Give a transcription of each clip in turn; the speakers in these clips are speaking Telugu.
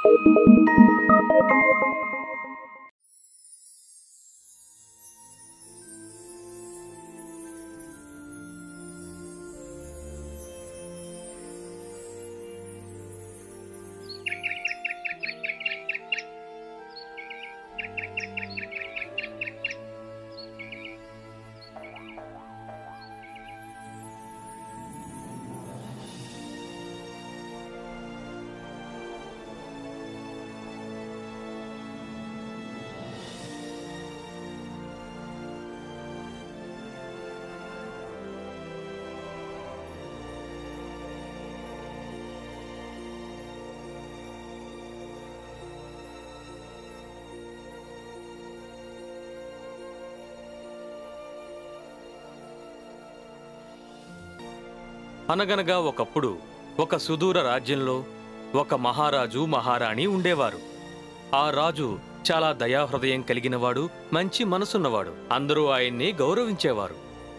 అనగనగా ఒకప్పుడు ఒక సుదూర రాజ్యంలో ఒక మహారాజు మహారాణి ఉండేవారు ఆ రాజు చాలా దయాహృదయం కలిగినవాడు మంచి మనసున్నవాడు అందరూ ఆయన్ని గౌరవించేవారు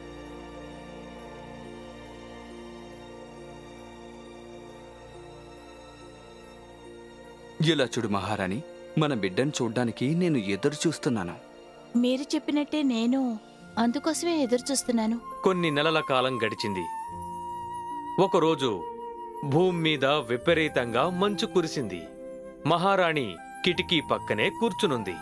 ఇలా చూడు మహారాణి మన బిడ్డను చూడ్డానికి నేను ఎదురు చూస్తున్నాను మీరు చెప్పినట్టే నేను అందుకోసమే ఎదురు చూస్తున్నాను కొన్ని నెలల కాలం గడిచింది ఒకరోజు భూమి మీద విపరీతంగా మంచు కురిసింది మహారాణి కిటికీ పక్కనే కూర్చునుంది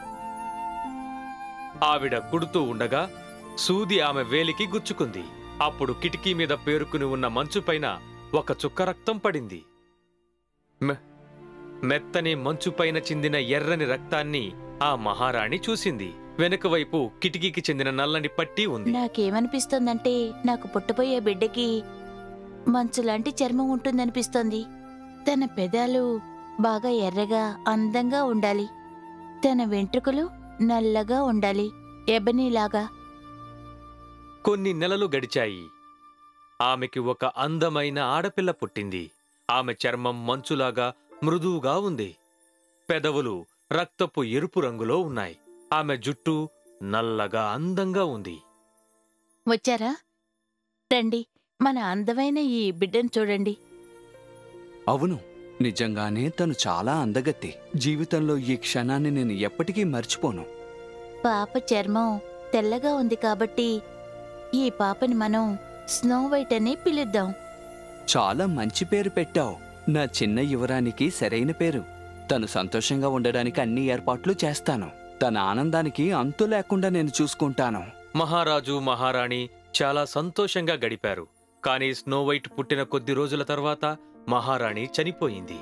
ఆవిడ కుడుతూ ఉండగా సూది ఆమె వేలికి గుచ్చుకుంది అప్పుడు కిటికీ మీద పేరుకుని ఉన్న మంచుపైన ఒక చుక్క రక్తం పడింది మె- మెత్తని మంచుపైన చిందిన ఎర్రని రక్తాన్ని ఆ మహారాణి చూసింది వెనుక వైపు కిటికీకి చెందిన నల్లని పట్టీ ఉంది నాకేమనిపిస్తోందంటే నాకు పుట్టబోయే బిడ్డకి మంచులాంటి చర్మం ఉంటుందనిపిస్తోంది తన పెదాలు బాగా ఎర్రగా అందంగా ఉండాలి తన వెంట్రుకలు నల్లగా ఉండాలి ఎబనీలాగా కొన్ని నెలలు గడిచాయి ఆమెకి ఒక అందమైన ఆడపిల్ల పుట్టింది ఆమె చర్మం మంచులాగా మృదువుగా ఉంది పెదవులు రక్తపు ఎరుపు రంగులో ఉన్నాయి ఆమె జుట్టు నల్లగా అందంగా ఉంది వచ్చారా రండి మన అందమైన ఈ బిడ్డను చూడండి అవును నిజంగానే తను చాలా అందగత్తి జీవితంలో ఈ క్షణాన్ని నేను ఎప్పటికీ మర్చిపోను పాప చర్మం తెల్లగా ఉంది కాబట్టి ఈ పాపని మనం స్నో వైట్ అని పిలుద్దాం చాలా మంచి పేరు పెట్టావు నా చిన్న యువరానికి సరైన పేరు తను సంతోషంగా ఉండడానికి అన్ని ఏర్పాట్లు చేస్తాను తన ఆనందానికి అంతు లేకుండా నేను చూసుకుంటాను మహారాజు మహారాణి చాలా సంతోషంగా గడిపారు కానీ స్నో వైట్ పుట్టిన కొద్ది రోజుల తర్వాత మహారాణి చనిపోయింది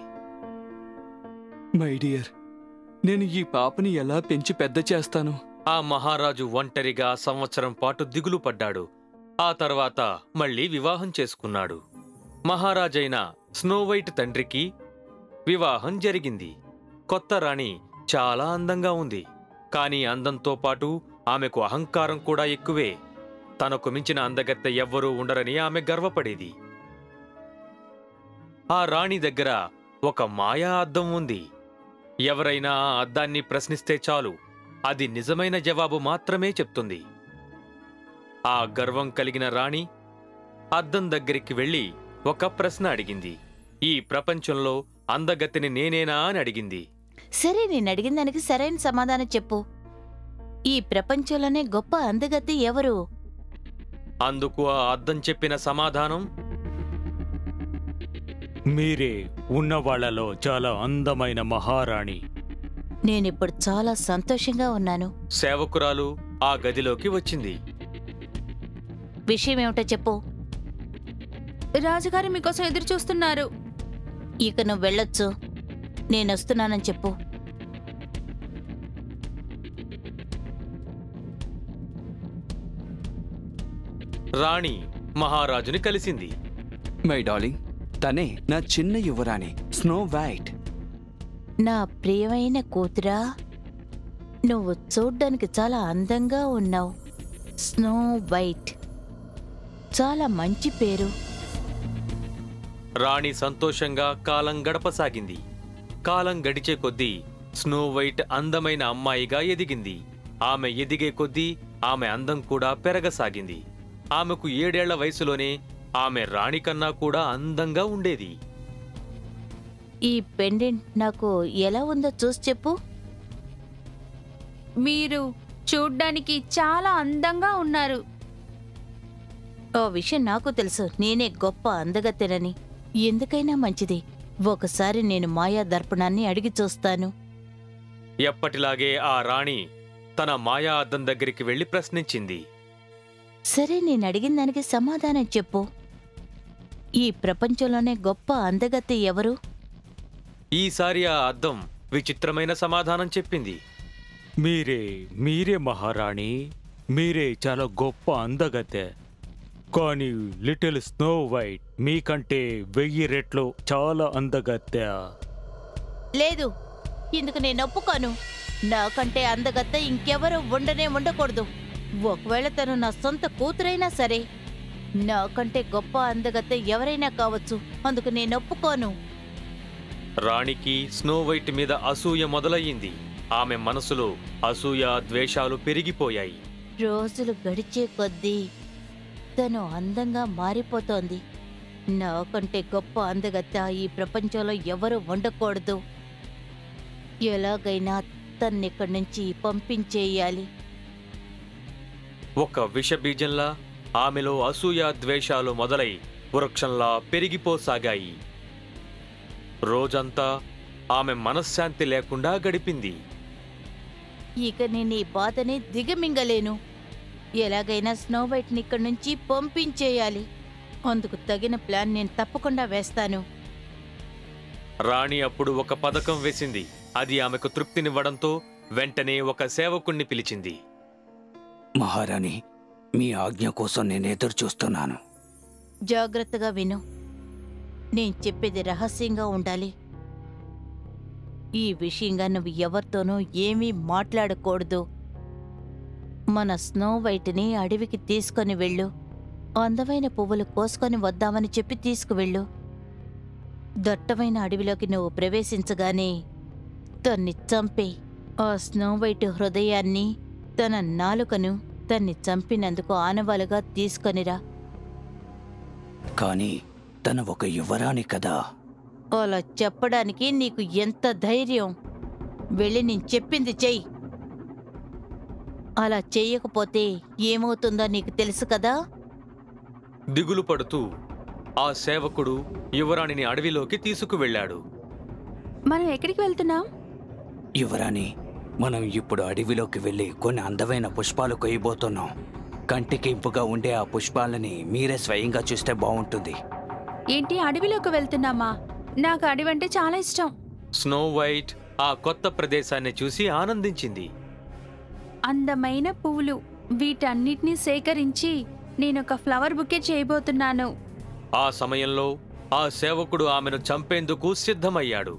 మై డియర్ నేను ఈ పాపని ఎలా పెంచి పెద్ద చేస్తాను ఆ మహారాజు ఒంటరిగా సంవత్సరం పాటు దిగులు పడ్డాడు ఆ తర్వాత మళ్ళీ వివాహం చేసుకున్నాడు మహారాజైన స్నోవైట్ తండ్రికి వివాహం జరిగింది కొత్త రాణి చాలా అందంగా ఉంది కానీ అందంతో పాటు ఆమెకు అహంకారం కూడా ఎక్కువే తనకు మించిన అందగత్తె ఎవ్వరూ ఉండరని ఆమె గర్వపడేది ఆ రాణి దగ్గర ఒక మాయా అద్దం ఉంది ఎవరైనా ఆ అద్దాన్ని ప్రశ్నిస్తే చాలు అది నిజమైన జవాబు మాత్రమే చెప్తుంది ఆ గర్వం కలిగిన రాణి అద్దం దగ్గరికి వెళ్ళి ఒక ప్రశ్న అడిగింది ఈ ప్రపంచంలో అందగతిని నేనేనా అని అడిగింది సరే నేను అడిగిన దానికి సరైన సమాధానం చెప్పు ఈ ప్రపంచంలోనే గొప్ప అందగత్తి ఎవరు అందుకు ఆ అద్దం చెప్పిన సమాధానం మీరే ఉన్నవాళ్లలో చాలా అందమైన మహారాణి నేనిప్పుడు చాలా సంతోషంగా ఉన్నాను సేవకురాలు ఆ గదిలోకి వచ్చింది విషయం ఏమిటో చెప్పు రాజుగారు మీకోసం ఎదురు చూస్తున్నారు ఇక నువ్వు వెళ్ళొచ్చు నేనొస్తున్నానని చెప్పు రాణి మహారాజుని కలిసింది మై డార్లింగ్ తనే నా చిన్న యువరాణి స్నో వైట్ నా ప్రియమైన కూతురా నువ్వు చూడ్డానికి చాలా అందంగా ఉన్నావు స్నో వైట్ చాలా మంచి పేరు రాణి సంతోషంగా కాలం గడపసాగింది కాలం గడిచే కొద్దీ స్నో వైట్ అందమైన అమ్మాయిగా ఎదిగింది ఆమె ఎదిగే కొద్దీ ఆమె అందం కూడా పెరగసాగింది ఆమెకు ఏడేళ్ల వయసులోనే ఆమె రాణి కన్నా కూడా అందంగా ఉండేది ఈ పెండెంట్ నాకు ఎలా ఉందో చూసి చెప్పు మీరు చూడ్డానికి చాలా అందంగా ఉన్నారు ఓ విషయం నాకు తెలుసు నేనే గొప్ప అందగత్తెనని ఎందుకైనా మంచిది ఒకసారి నేను మాయా దర్పణాన్ని అడిగి చూస్తాను ఎప్పటిలాగే ఆ రాణి తన మాయా అద్దం దగ్గరికి వెళ్లి ప్రశ్నించింది సరే నేను అడిగిన దానికి సమాధానం చెప్పు ఈ ప్రపంచంలోనే గొప్ప అందగత్తె ఎవరు ఈసారి ఆ అద్దం విచిత్రమైన సమాధానం చెప్పింది మీరే మీరే మహారాణి మీరే చాలా గొప్ప అందగతే కానీ లిటిల్ స్నో వైట్ మీకంటే వెయ్యి రెట్లు చాలా అందగత్తే లేదు ఇందుకు నేను ఒప్పుకోను నాకంటే అందగత్తె ఇంకెవరూ ఉండనే ఉండకూడదు ఒకవేళ తను నా సొంత కూతురైనా సరే నాకంటే గొప్ప అందగత్తె ఎవరైనా కావచ్చు అందుకు నేను ఒప్పుకోను రాణికి స్నో వైట్ మీద అసూయ మొదలయ్యింది ఆమె మనసులో అసూయ ద్వేషాలు పెరిగిపోయాయి రోజులు గడిచే కొద్దీ తను అందంగా మారిపోతోంది నాకంటే గొప్ప అందగత్త ఈ ప్రపంచంలో ఎవరు ఉండకూడదు ఎలాగైనా తన్నిక్కడి నుంచి పంపించేయాలి ఒక విషబీజంలా ఆమెలో అసూయ ద్వేషాలు మొదలై వృక్షంలా పెరిగిపోసాగాయి రోజంతా ఆమె మనశ్శాంతి లేకుండా గడిపింది ఇక నేను ఈ బాధని దిగమింగలేను ఎలాగైనా స్నో వైట్ని ఇక్కడి నుంచి పంపించేయాలి అందుకు తగిన ప్లాన్ నేను తప్పకుండా వేస్తాను రాణి అప్పుడు ఒక పథకం వేసింది అది ఆమెకు తృప్తినివ్వడంతో వెంటనే ఒక సేవకుణ్ణి పిలిచింది మహారాణి మీ ఆజ్ఞ కోసం నేను ఎదురు చూస్తున్నాను జాగ్రత్తగా విను నేను చెప్పేది రహస్యంగా ఉండాలి ఈ విషయంగా నువ్వు ఎవరితోనూ ఏమీ మాట్లాడకూడదు మన స్నో వైట్ని అడవికి తీసుకొని వెళ్ళు అందమైన పువ్వులు కోసుకొని వద్దామని చెప్పి తీసుకువెళ్ళు దట్టమైన అడవిలోకి నువ్వు ప్రవేశించగానే తన్ని చంపే ఆ స్నో వైట్ హృదయాన్ని తన నాలుకను తన్ని చంపినందుకు ఆనవాలుగా తీసుకొనిరా కానీ తను ఒక యువరాణి కదా అలా చెప్పడానికి నీకు ఎంత ధైర్యం వెళ్ళి నేను చెప్పింది చెయ్యి అలా చెయ్యకపోతే ఏమవుతుందో నీకు తెలుసు కదా దిగులు పడుతూ ఆ సేవకుడు యువరాణిని అడవిలోకి తీసుకువెళ్ళాడు మనం ఎక్కడికి వెళ్తున్నాం యువరాణి మనం ఇప్పుడు అడవిలోకి వెళ్ళి కొన్ని అందమైన పుష్పాలు కొయ్యబోతున్నాం కంటికి ఇంపుగా ఉండే ఆ పుష్పాలని మీరే స్వయంగా చూస్తే బాగుంటుంది ఏంటి అడవిలోకి వెళ్తున్నామా నాకు అడవి అంటే చాలా ఇష్టం స్నో వైట్ ఆ కొత్త ప్రదేశాన్ని చూసి ఆనందించింది అందమైన పువ్వులు వీటన్నిటినీ సేకరించి నేను ఒక ఫ్లవర్ బుకే చేయబోతున్నాను ఆ సమయంలో ఆ సేవకుడు ఆమెను చంపేందుకు సిద్ధమయ్యాడు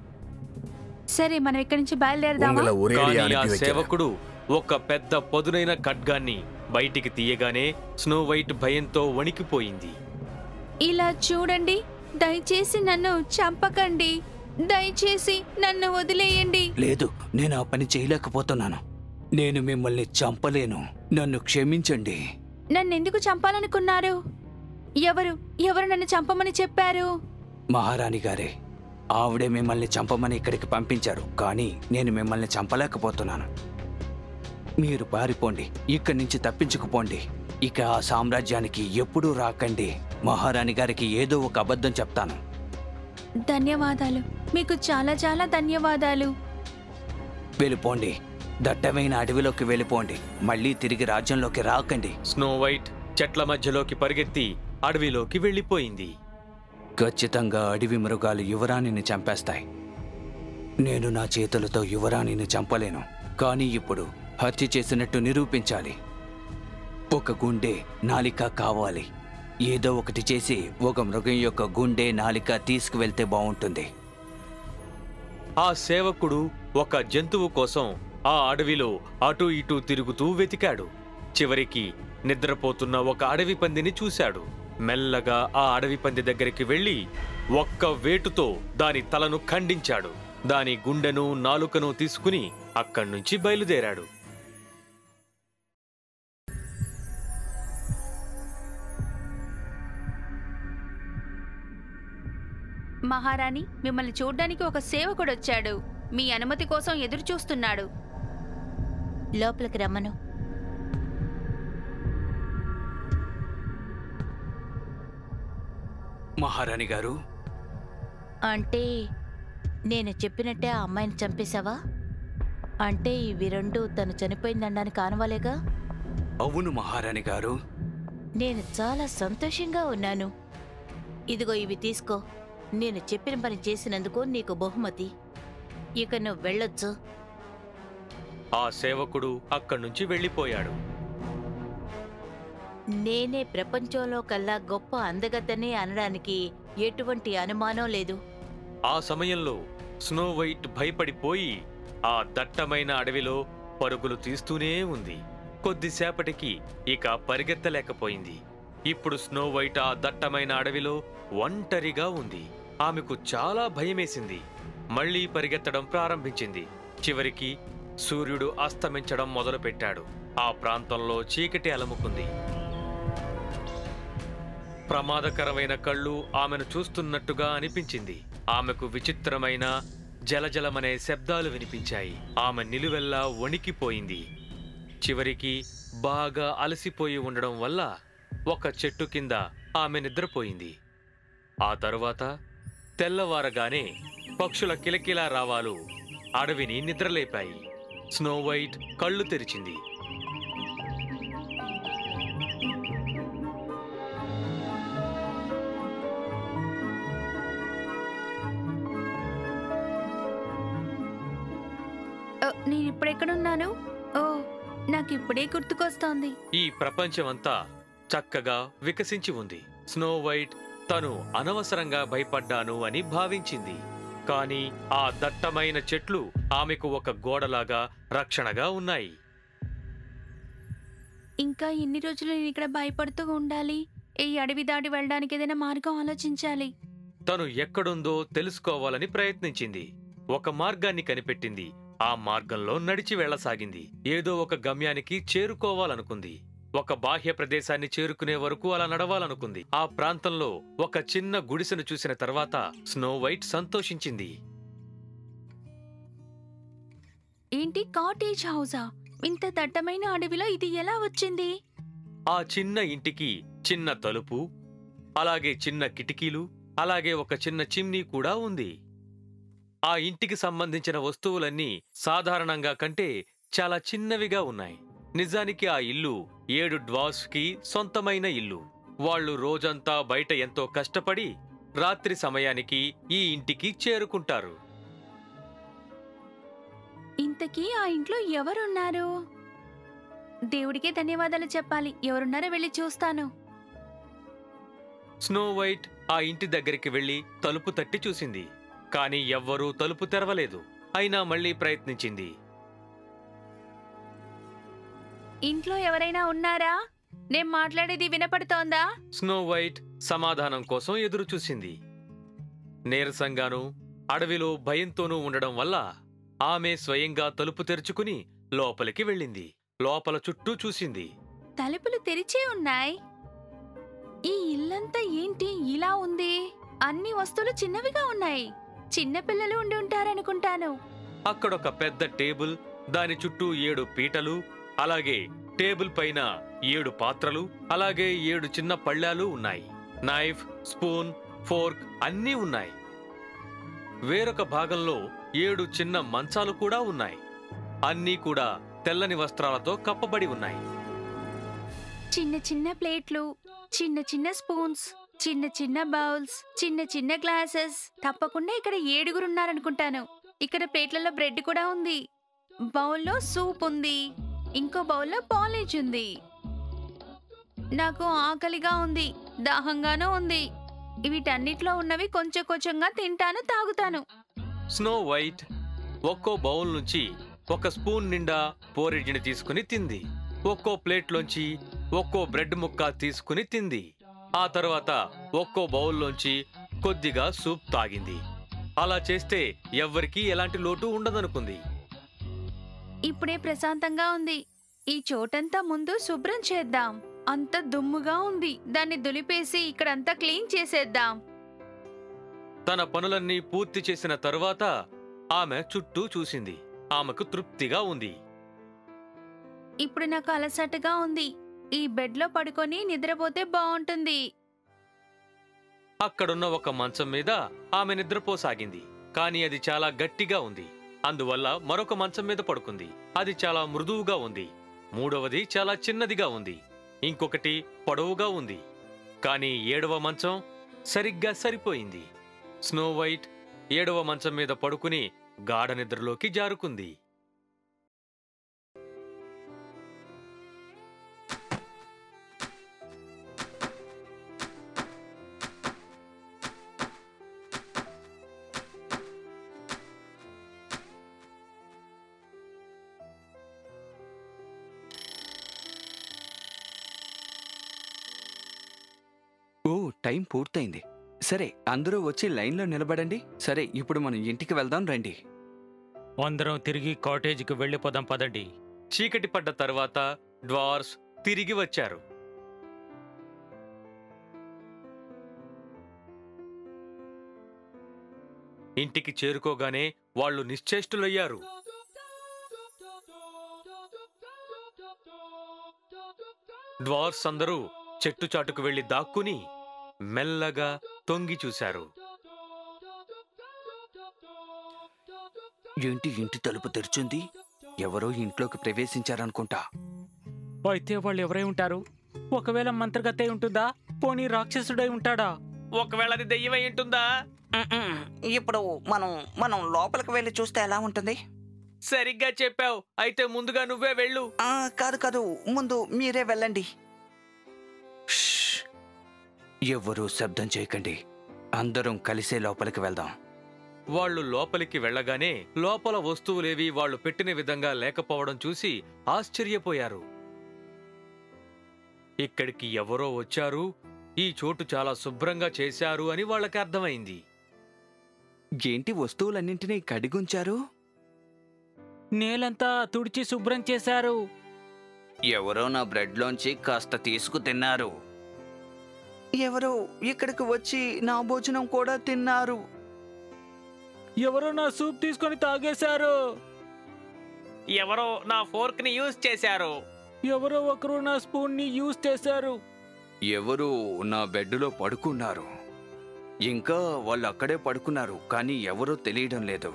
సరే మనం ఇక్కడి నుంచి బయలుదేరదామా உங்களை ஒரே కానీ ఆ அனுப்பி வைக்கிறேன் సేవకుడు ఒక పెద్ద పదునైన ఖడ్గాన్ని బయటికి తీయగానే స్నో వైట్ భయంతో వణికిపోయింది ఇలా చూడండి దయచేసి నన్ను చంపకండి దయచేసి నన్ను వదిలేయండి లేదు నేను ఆ పని చేయలేకపోతున్నాను నేను మిమ్మల్ని చంపలేను నన్ను క్షమించండి నన్నెందుకు చంపాలనుకున్నారు ఎవరు ఎవరు నన్ను చంపమని చెప్పారు మహారాణి గారే ఆవిడే మిమ్మల్ని చంపమని ఇక్కడికి పంపించారు కానీ నేను మిమ్మల్ని చంపలేకపోతున్నాను మీరు పారిపోండి ఇక్కడి నుంచి తప్పించుకుపోండి ఇక ఆ సామ్రాజ్యానికి ఎప్పుడూ రాకండి మహారాణి గారికి ఏదో ఒక అబద్ధం చెప్తాను ధన్యవాదాలు మీకు చాలా చాలా ధన్యవాదాలు వెళ్ళిపోండి దట్టమైన అడవిలోకి వెళ్ళిపోండి మళ్ళీ తిరిగి రాజ్యంలోకి రాకండి స్నో వైట్ చెట్ల మధ్యలోకి పరిగెత్తి అడవిలోకి వెళ్ళిపోయింది ఖచ్చితంగా అడవి మృగాలు యువరాణిని చంపేస్తాయి నేను నా చేతులతో యువరాణిని చంపలేను కానీ ఇప్పుడు హత్య చేసినట్టు నిరూపించాలి ఒక గుండె నాలిక కావాలి ఏదో ఒకటి చేసి ఒక మృగం యొక్క గుండె నాలిక తీసుకువెళ్తే బాగుంటుంది ఆ సేవకుడు ఒక జంతువు కోసం ఆ అడవిలో అటూ ఇటూ తిరుగుతూ వెతికాడు చివరికి నిద్రపోతున్న ఒక అడవి పందిని చూశాడు మెల్లగా ఆ అడవి పంది దగ్గరికి వెళ్ళి ఒక్క వేటుతో దాని తలను ఖండించాడు దాని గుండెను నాలుకను తీసుకుని అక్కడ్నుంచి బయలుదేరాడు మహారాణి మిమ్మల్ని చూడ్డానికి ఒక సేవకుడు వచ్చాడు మీ అనుమతి కోసం ఎదురు చూస్తున్నాడు లోపలికి రమ్మను మహారాణి గారు అంటే నేను చెప్పినట్టే ఆ అమ్మాయిని చంపేశావా అంటే ఇవి రెండు తను చనిపోయిందనడానికి ఆనవాలేగా అవును మహారాణి గారు నేను చాలా సంతోషంగా ఉన్నాను ఇదిగో ఇవి తీసుకో నేను చెప్పిన పని చేసినందుకు నీకు బహుమతి ఇక నువ్వు వెళ్ళొచ్చు ఆ సేవకుడు అక్కడి నుంచి వెళ్ళిపోయాడు నేనే ప్రపంచంలో కల్లా గొప్ప అందగత్తనే అనడానికి ఎటువంటి అనుమానం లేదు ఆ సమయంలో స్నో వైట్ భయపడిపోయి ఆ దట్టమైన అడవిలో పరుగులు తీస్తూనే ఉంది కొద్దిసేపటికి ఇక పరిగెత్తలేకపోయింది ఇప్పుడు స్నో వైట్ ఆ దట్టమైన అడవిలో ఒంటరిగా ఉంది ఆమెకు చాలా భయమేసింది మళ్ళీ పరిగెత్తడం ప్రారంభించింది చివరికి సూర్యుడు అస్తమించడం మొదలుపెట్టాడు ఆ ప్రాంతంలో చీకటి అలముకుంది ప్రమాదకరమైన కళ్ళు ఆమెను చూస్తున్నట్టుగా అనిపించింది ఆమెకు విచిత్రమైన జలజలమనే శబ్దాలు వినిపించాయి ఆమె నిలువెల్లా వణికిపోయింది చివరికి బాగా అలసిపోయి ఉండడం వల్ల ఒక చెట్టు కింద ఆమె నిద్రపోయింది ఆ తరువాత తెల్లవారగానే పక్షుల కిలకిలా రావాలు అడవిని నిద్రలేపాయి స్నో వైట్ కళ్ళు తెరిచింది ఓ, నేను ఇప్పుడెక్కడున్నాను ఓ నాకు ఇప్పుడే గుర్తుకొస్తోంది ఈ ప్రపంచమంతా చక్కగా వికసించి ఉంది స్నో వైట్ తను అనవసరంగా భయపడ్డాను అని భావించింది కానీ ఆ దట్టమైన చెట్లు ఆమెకు ఒక గోడలాగా రక్షణగా ఉన్నాయి ఇంకా ఎన్ని రోజులు నేను ఇక్కడ భయపడుతూ ఉండాలి ఈ అడవి దాటి వెళ్ళడానికి ఏదైనా మార్గం ఆలోచించాలి తను ఎక్కడుందో తెలుసుకోవాలని ప్రయత్నించింది ఒక మార్గాన్ని కనిపెట్టింది ఆ మార్గంలో నడిచి వెళ్ళసాగింది ఏదో ఒక గమ్యానికి చేరుకోవాలనుకుంది ఒక బాహ్య ప్రదేశాన్ని చేరుకునే వరకు అలా నడవాలనుకుంది ఆ ప్రాంతంలో ఒక చిన్న గుడిసెను చూసిన తర్వాత స్నో వైట్ సంతోషించింది ఏంటి కాటేజ్ హౌసా ఇంత దట్టమైన అడవిలో ఇది ఎలా వచ్చింది ఆ చిన్న ఇంటికి చిన్న తలుపు అలాగే చిన్న కిటికీలు అలాగే ఒక చిన్న చిమ్నీ కూడా ఉంది ఆ ఇంటికి సంబంధించిన వస్తువులన్నీ సాధారణంగా కంటే చాలా చిన్నవిగా ఉన్నాయి నిజానికి ఆ ఇల్లు ఏడు డ్వార్ఫ్స్ కి సొంతమైన ఇల్లు వాళ్ళు రోజంతా బయట ఎంతో కష్టపడి రాత్రి సమయానికి ఈ ఇంటికి చేరుకుంటారు ఇంతకీ ఆ ఇంట్లో ఎవరున్నారు దేవుడికే ధన్యవాదాలు చెప్పాలి ఎవరున్నారో వెళ్ళి చూస్తాను స్నో వైట్ ఆ ఇంటి దగ్గరికి వెళ్లి తలుపు తట్టి చూసింది కాని ఎవ్వరూ తలుపు తెరవలేదు అయినా మళ్ళీ ప్రయత్నించింది ఇంట్లో ఎవరైనా ఉన్నారా నేను మాట్లాడేది వినపడుతోందా స్నో వైట్ సమాధానం కోసం ఎదురు చూసింది నీరసంగానూ అడవిలో భయంతోనూ ఉండడం వల్ల ఆమె స్వయంగా తలుపు తెరుచుకుని లోపలికి వెళ్ళింది లోపల చుట్టూ చూసింది తలుపులు తెరిచే ఉన్నాయి ఈ ఇల్లంతా ఏంటి ఇలా ఉంది అన్ని వస్తువులు చిన్నవిగా ఉన్నాయి చిన్న పిల్లలు ఉండి ఉంటారనుకుంటాను అక్కడొక పెద్ద టేబుల్ దాని చుట్టూ ఏడు పీటలు అలాగే టేబుల్ పైన ఏడు పాత్రలు అలాగే ఏడు చిన్న పళ్ళాలు ఉన్నాయి నైఫ్ స్పూన్ ఫోర్క్ అన్నీ ఉన్నాయి వేరొక భాగంలో ఏడు చిన్న మంచాలు కూడా ఉన్నాయి అన్నీ కూడా తెల్లని వస్త్రాలతో కప్పబడి ఉన్నాయి చిన్న చిన్న ప్లేట్లు చిన్న చిన్న స్పూన్స్ చిన్న చిన్న బౌల్స్ చిన్న చిన్న గ్లాసెస్ తప్పకుండా ఇక్కడ ఏడుగురు ఉన్నారనుకుంటాను ఇక్కడ ప్లేట్లలో బ్రెడ్ కూడా ఉంది బౌల్లో సూప్ ఉంది ఇంకో బౌల్లో పాలేజ్ ఉంది నాకు ఆకలిగా ఉంది దాహంగానూ ఉంది వీటన్నిటిలో ఉన్నవి కొంచెం కొంచెంగా తింటాను తాగుతాను స్నో వైట్ ఒక్కో బౌల్ నుంచి ఒక స్పూన్ నిండా పోరిడ్జిని తీసుకుని తింది ఒక్కో ప్లేట్లోంచి ఒక్కో బ్రెడ్ ముక్క తీసుకుని తింది ఆ తర్వాత ఒక్కో బౌల్లోంచి కొద్దిగా సూప్ తాగింది అలా చేస్తే ఎవ్వరికీ ఎలాంటి లోటు ఉండదనుకుంది ఇప్పుడే ప్రశాంతంగా ఉంది ఈ చోటంతా ముందు శుభ్రం చేద్దాం అంత దుమ్ముగా ఉంది దాన్ని దులిపేసి ఇక్కడంతా క్లీన్ చేసేద్దాం తన పనులన్నీ పూర్తి చేసిన తరువాత ఆమె చుట్టూ చూసింది ఆమెకు తృప్తిగా ఉంది ఇప్పుడు నాకు అలసటగా ఉంది ఈ బెడ్లో పడుకొని నిద్రపోతే బాగుంటుంది అక్కడున్న ఒక మంచం మీద ఆమె నిద్రపోసాగింది కానీ అది చాలా గట్టిగా ఉంది అందువల్ల మరొక మంచం మీద పడుకుంది అది చాలా మృదువుగా ఉంది మూడవది చాలా చిన్నదిగా ఉంది ఇంకొకటి పొడవుగా ఉంది కానీ ఏడవ మంచం సరిగ్గా సరిపోయింది స్నో వైట్ ఏడవ మంచం మీద పడుకుని గాఢ నిద్రలోకి జారుకుంది ఓ టైం పూర్తయింది సరే అందరూ వచ్చి లైన్లో నిలబడండి సరే ఇప్పుడు మనం ఇంటికి వెళ్దాం రండి అందరం తిరిగి కాటేజీకి వెళ్ళిపోదాం పదండి చీకటి పడ్డ తర్వాత డ్వార్స్ తిరిగి వచ్చారు ఇంటికి చేరుకోగానే వాళ్ళు నిశ్చేష్టులయ్యారు డ్వార్స్ అందరూ చెట్టు చాటుకు వెళ్లి దాక్కుని మెల్లగా తొంగి చూశారు ఏంటి ఇంటి తలుపు తెరిచింది ఎవరో ఇంట్లోకి ప్రవేశించారనుకుంటా అయితే వాళ్ళు ఎవరై ఉంటారు ఒకవేళ మంత్రగతే ఉంటుందా పోనీ రాక్షసుడై ఉంటాడా ఒకవేళ అది దెయ్యమై ఉంటుందా మ్మ్. ఇప్పుడు మనం మనం లోపలికి వెళ్ళి చూస్తే ఎలా ఉంటుంది సరిగ్గా చెప్పావు అయితే ముందుగా నువ్వే వెళ్ళు ఆ, కాదు కాదు ముందు మీరే వెళ్ళండి షష్. ఎవ్వరూ శబ్దం చేయకండి అందరం కలిసే లోపలికి వెళ్దాం వాళ్ళు లోపలికి వెళ్ళగానే లోపల వస్తువులేవి వాళ్ళు పెట్టిన విధంగా లేకపోవడం చూసి ఆశ్చర్యపోయారు ఇక్కడికి ఎవరో వచ్చారు ఈ చోటు చాలా శుభ్రంగా చేశారు అని వాళ్ళకి అర్థమైంది ఏంటి వస్తువులన్నింటినీ కడిగుంచారు నేలంతా తుడిచి శుభ్రం చేశారు ఎవరో నా బ్రెడ్లోంచి కాస్త తీసుకు తిన్నారు ఎవరో ఇక్కడికి వచ్చి నా భోజనం కూడా తిన్నారు ఎవరో నా సూప్ తీసుకొని తాగేశారు ఎవరో నా ఫోర్క్ ని యూజ్ చేశారు ఎవరో ఒకరు నా స్పూన్ ని యూజ్ చేశారు ఎవరు నా బెడ్డులో పడుకున్నారు ఇంకా వాళ్ళు అక్కడే పడుకున్నారు కానీ ఎవరో తెలియడం లేదు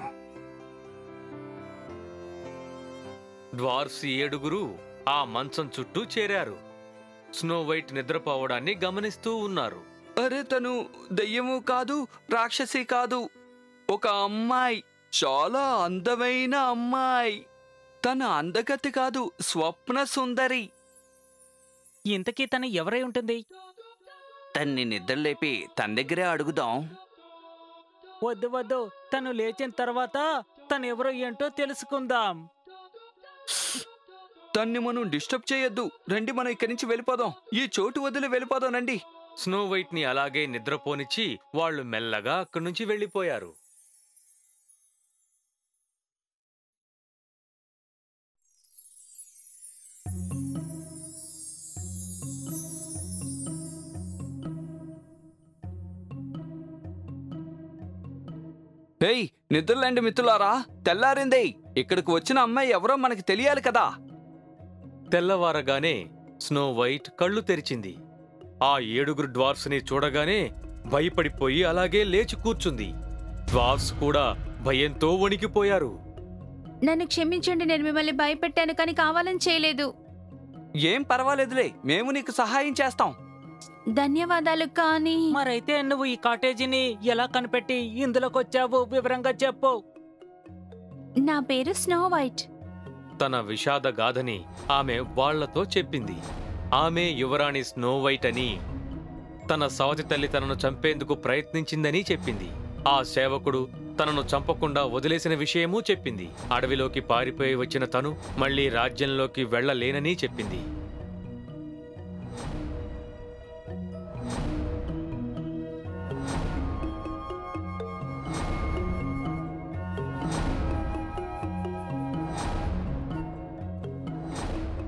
డ్వార్స్ ఏడుగురు ఆ మంచం చుట్టూ చేరారు స్నో వైట్ నిద్రపోవడాన్ని గమనిస్తూ ఉన్నారు అరే తను దయ్యము కాదు రాక్షసి కాదు ఒక అమ్మాయి చాలా అందమైన అమ్మాయి తన అందగతి కాదు స్వప్న సుందరి ఇంతకీ తను ఎవరై ఉంటుంది తన్ని నిద్రలేపి తన దగ్గరే అడుగుదాం వద్దు వద్దు తను లేచిన తర్వాత తను ఎవరో ఏంటో తెలుసుకుందాం తన్ని మనం డిస్టర్బ్ చేయొద్దు రండి మనం ఇక్కడి నుంచి వెళ్ళిపోదాం ఈ చోటు వదిలి వెళ్ళిపోదాం రండి స్నో వైట్ ని అలాగే నిద్రపోనిచ్చి వాళ్ళు మెల్లగా అక్కడి నుంచి వెళ్ళిపోయారు హేయ్ నిద్రలేండి మిత్రులారా తెల్లారిందే ఇక్కడికి వచ్చిన అమ్మాయి ఎవరో మనకి తెలియాలి కదా తెల్లవారగానే స్నో వైట్ కళ్ళు తెరిచింది ఆ ఏడుగురు డ్వార్ఫ్స్ ని చూడగానే భయపడిపోయి అలాగే లేచి కూర్చుంది డ్వార్ఫ్స్ కూడా భయంతో వణికిపోయారు నన్ను క్షమించండి నేను మిమ్మల్ని భయపెట్టాను కానీ కావాలని చేయలేదు ఏం పర్వాలేదులే మేము నీకు సహాయం చేస్తాం ధన్యవాదాలు కానీ మరైతే నువ్వు ఈ కాటేజీని ఎలా కనిపెట్టి ఇందులోకి వచ్చావు వివరంగా చెప్పు నా పేరు స్నో వైట్ తన విషాద గాథని ఆమె వాళ్లతో చెప్పింది ఆమె యువరాణి స్నో వైట్ అని తన సవతి తల్లి తనను చంపేందుకు ప్రయత్నించిందని చెప్పింది ఆ సేవకుడు తనను చంపకుండా వదిలేసిన విషయమూ చెప్పింది అడవిలోకి పారిపోయి వచ్చిన తను మళ్ళీ రాజ్యంలోకి వెళ్ళలేనని చెప్పింది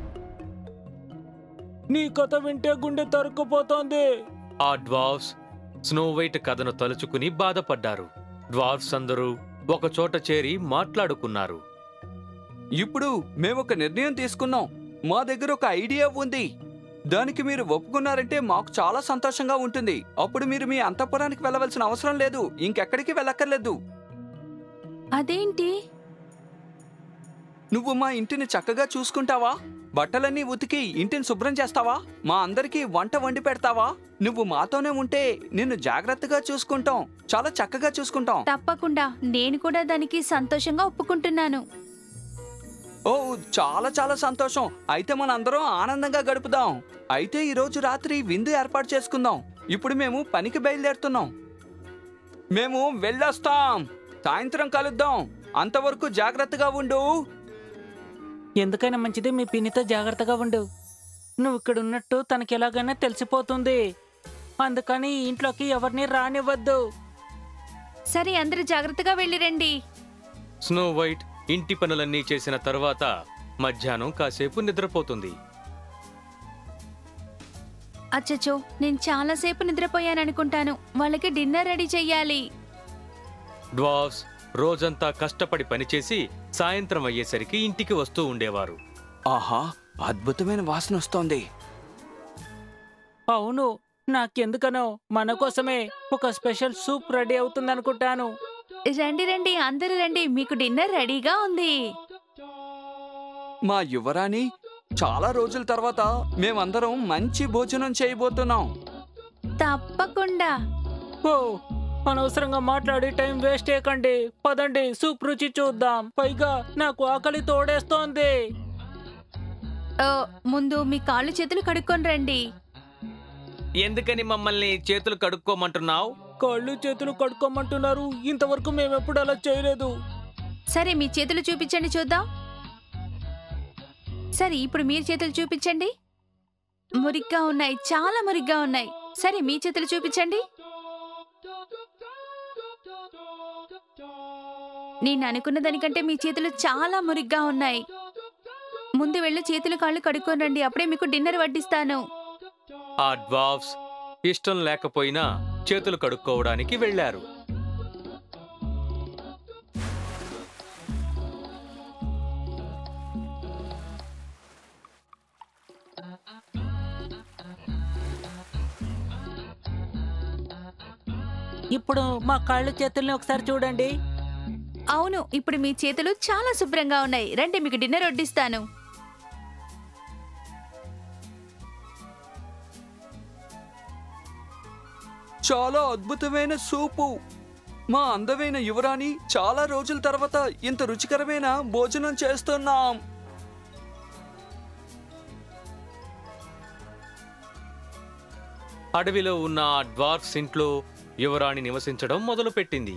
నీ కథ వింటే గుండె తరుక్కుపోతోంది ఆ డ్వార్ఫ్స్ స్నో వైట్ కథను తలుచుకుని బాధపడ్డారు డ్వార్ఫ్స్ అందరూ ఒకచోట చేరి మాట్లాడుకున్నారు ఇప్పుడు మేము ఒక నిర్ణయం తీసుకున్నాం మా దగ్గర ఒక ఐడియా ఉంది దానికి మీరు ఒప్పుకున్నారంటే మాకు చాలా సంతోషంగా ఉంటుంది అప్పుడు మీరు మీ అంతఃపురానికి వెళ్ళవలసిన అవసరం లేదు ఇంకెక్కడికి వెళ్ళక్కర్లేదు అదేంటి నువ్వు మా ఇంటిని చక్కగా చూసుకుంటావా బట్టలన్నీ ఉతికి ఇంటిని శుభ్రం చేస్తావా మా అందరికీ వంట వండి పెడతావా నువ్వు మాతోనే ఉంటే నిన్ను జాగ్రత్తగా చూసుకుంటాం చాలా చక్కగా చూసుకుంటాం తప్పకుండా నేను కూడా దానికి సంతోషంగా ఒప్పుకుంటున్నాను ఓ చాలా చాలా సంతోషం అయితే మనందరం ఆనందంగా గడుపుదాం అయితే ఈ రోజు రాత్రి విందు ఏర్పాటు చేసుకుందాం ఇప్పుడు మేము పనికి బయలుదేరుతున్నాం మేము వెళ్ళొస్తాం సాయంత్రం కలుద్దాం అంతవరకు జాగ్రత్తగా ఉండు ఎందుకైనా మంచిది మీ పిన్నితో జాగ్రత్తగా ఉండు నువ్వు ఇక్కడ ఉన్నట్టు తనకి ఎలాగైనా తెలిసిపోతుంది అందుకని ఈ ఇంట్లోకి ఎవరిని రానివ్వద్దు సరే అందరూ జాగ్రత్తగా వెళ్ళిరండి స్నో వైట్ ఇంటి పనులన్నీ చేసిన తర్వాత మధ్యాహ్నం కాసేపు నిద్రపోతుంది అచ్చచ్చో నేను చాలాసేపు నిద్రపోయాను అనుకుంటాను వాళ్ళకి డిన్నర్ రెడీ చెయ్యాలి డ్వార్ఫ్స్ రోజంతా కష్టపడి పనిచేసి సాయంత్రం అయ్యేసరికి ఇంటికి వస్తూ ఉండేవారు ఆహా అద్భుతమైన వాసన వస్తోంది అవును నాకెందుకనో మన కోసమే ఒక స్పెషల్ సూప్ రెడీ అవుతుందనుకుంటాను రండి రండి అందరూ రండి మీకు డిన్నర్ రెడీగా ఉంది మా యువరాణి చాలా రోజుల తర్వాత మేమందరం మంచి భోజనం చేయబోతున్నాం తప్పకుండా ఓ అనవసరంగా మాట్లాడి టైం వేస్ట్ చేయకండి పదండి సూప్ రుచి చూద్దాం పైగా నాకు ఆకలి తోడేస్తోంది ఓ, ముందు మీ కాళ్ళు చేతులు కడుక్కొని రండి ఎందుకని మమ్మల్ని చేతులు కడుక్కోమంటున్నావు కాళ్ళు చేతులు కడుక్కోమంటున్నారు ఇంతవరకు మేమెప్పుడు అలా చేయలేదు సరే మీ చేతులు చూపించండి చూద్దాం సరే ఇప్పుడు మీరు చేతులు చూపించండి మురిగ్గా ఉన్నాయి చాలా మురిగ్గా ఉన్నాయి సరే మీ చేతులు చూపించండి నేను అనుకున్న దానికంటే మీ చేతులు చాలా మురిగ్గా ఉన్నాయి ముందు వెళ్ళి చేతులు కాళ్ళు కడుక్కొని రండి అప్పుడే మీకు డిన్నర్ వడ్డిస్తాను ఆ డ్వార్ఫ్స్ ఇష్టం లేకపోయినా చేతులు కడుక్కోవడానికి వెళ్లారు ఇప్పుడు మా కాళ్ళు చేతుల్ని ఒకసారి చూడండి అవును ఇప్పుడు మీ చేతులు చాలా శుభ్రంగా ఉన్నాయి రండి మీకు డిన్నర్ వడ్డిస్తాను చాలా అద్భుతమైన సూపు మా అందమైన యువరాణి చాలా రోజుల తర్వాత ఇంత రుచికరమైన భోజనం చేస్తున్నాం అడవిలో ఉన్న ఆ డ్వార్ఫ్స్ ఇంట్లో యువరాణి నివసించడం మొదలుపెట్టింది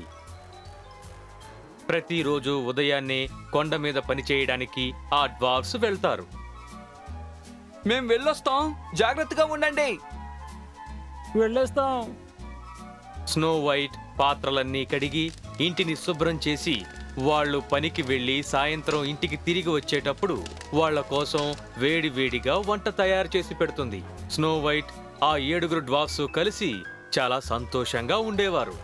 ప్రతిరోజు ఉదయాన్నే కొండ మీద పనిచేయడానికి ఆ డ్వార్ఫ్స్ వెళ్తారు మేం వెళ్ళొస్తాం జాగ్రత్తగా ఉండండి వెళ్ళేస్తాం స్నో వైట్ పాత్రలన్నీ కడిగి ఇంటిని శుభ్రం చేసి వాళ్ళు పనికి వెళ్లి సాయంత్రం ఇంటికి తిరిగి వచ్చేటప్పుడు వాళ్ళ కోసం వేడి వేడిగా వంట తయారు చేసి పెడుతుంది స్నో వైట్ ఆ ఏడుగురు డ్వార్ఫ్స్ కలిసి చాలా సంతోషంగా ఉండేవారు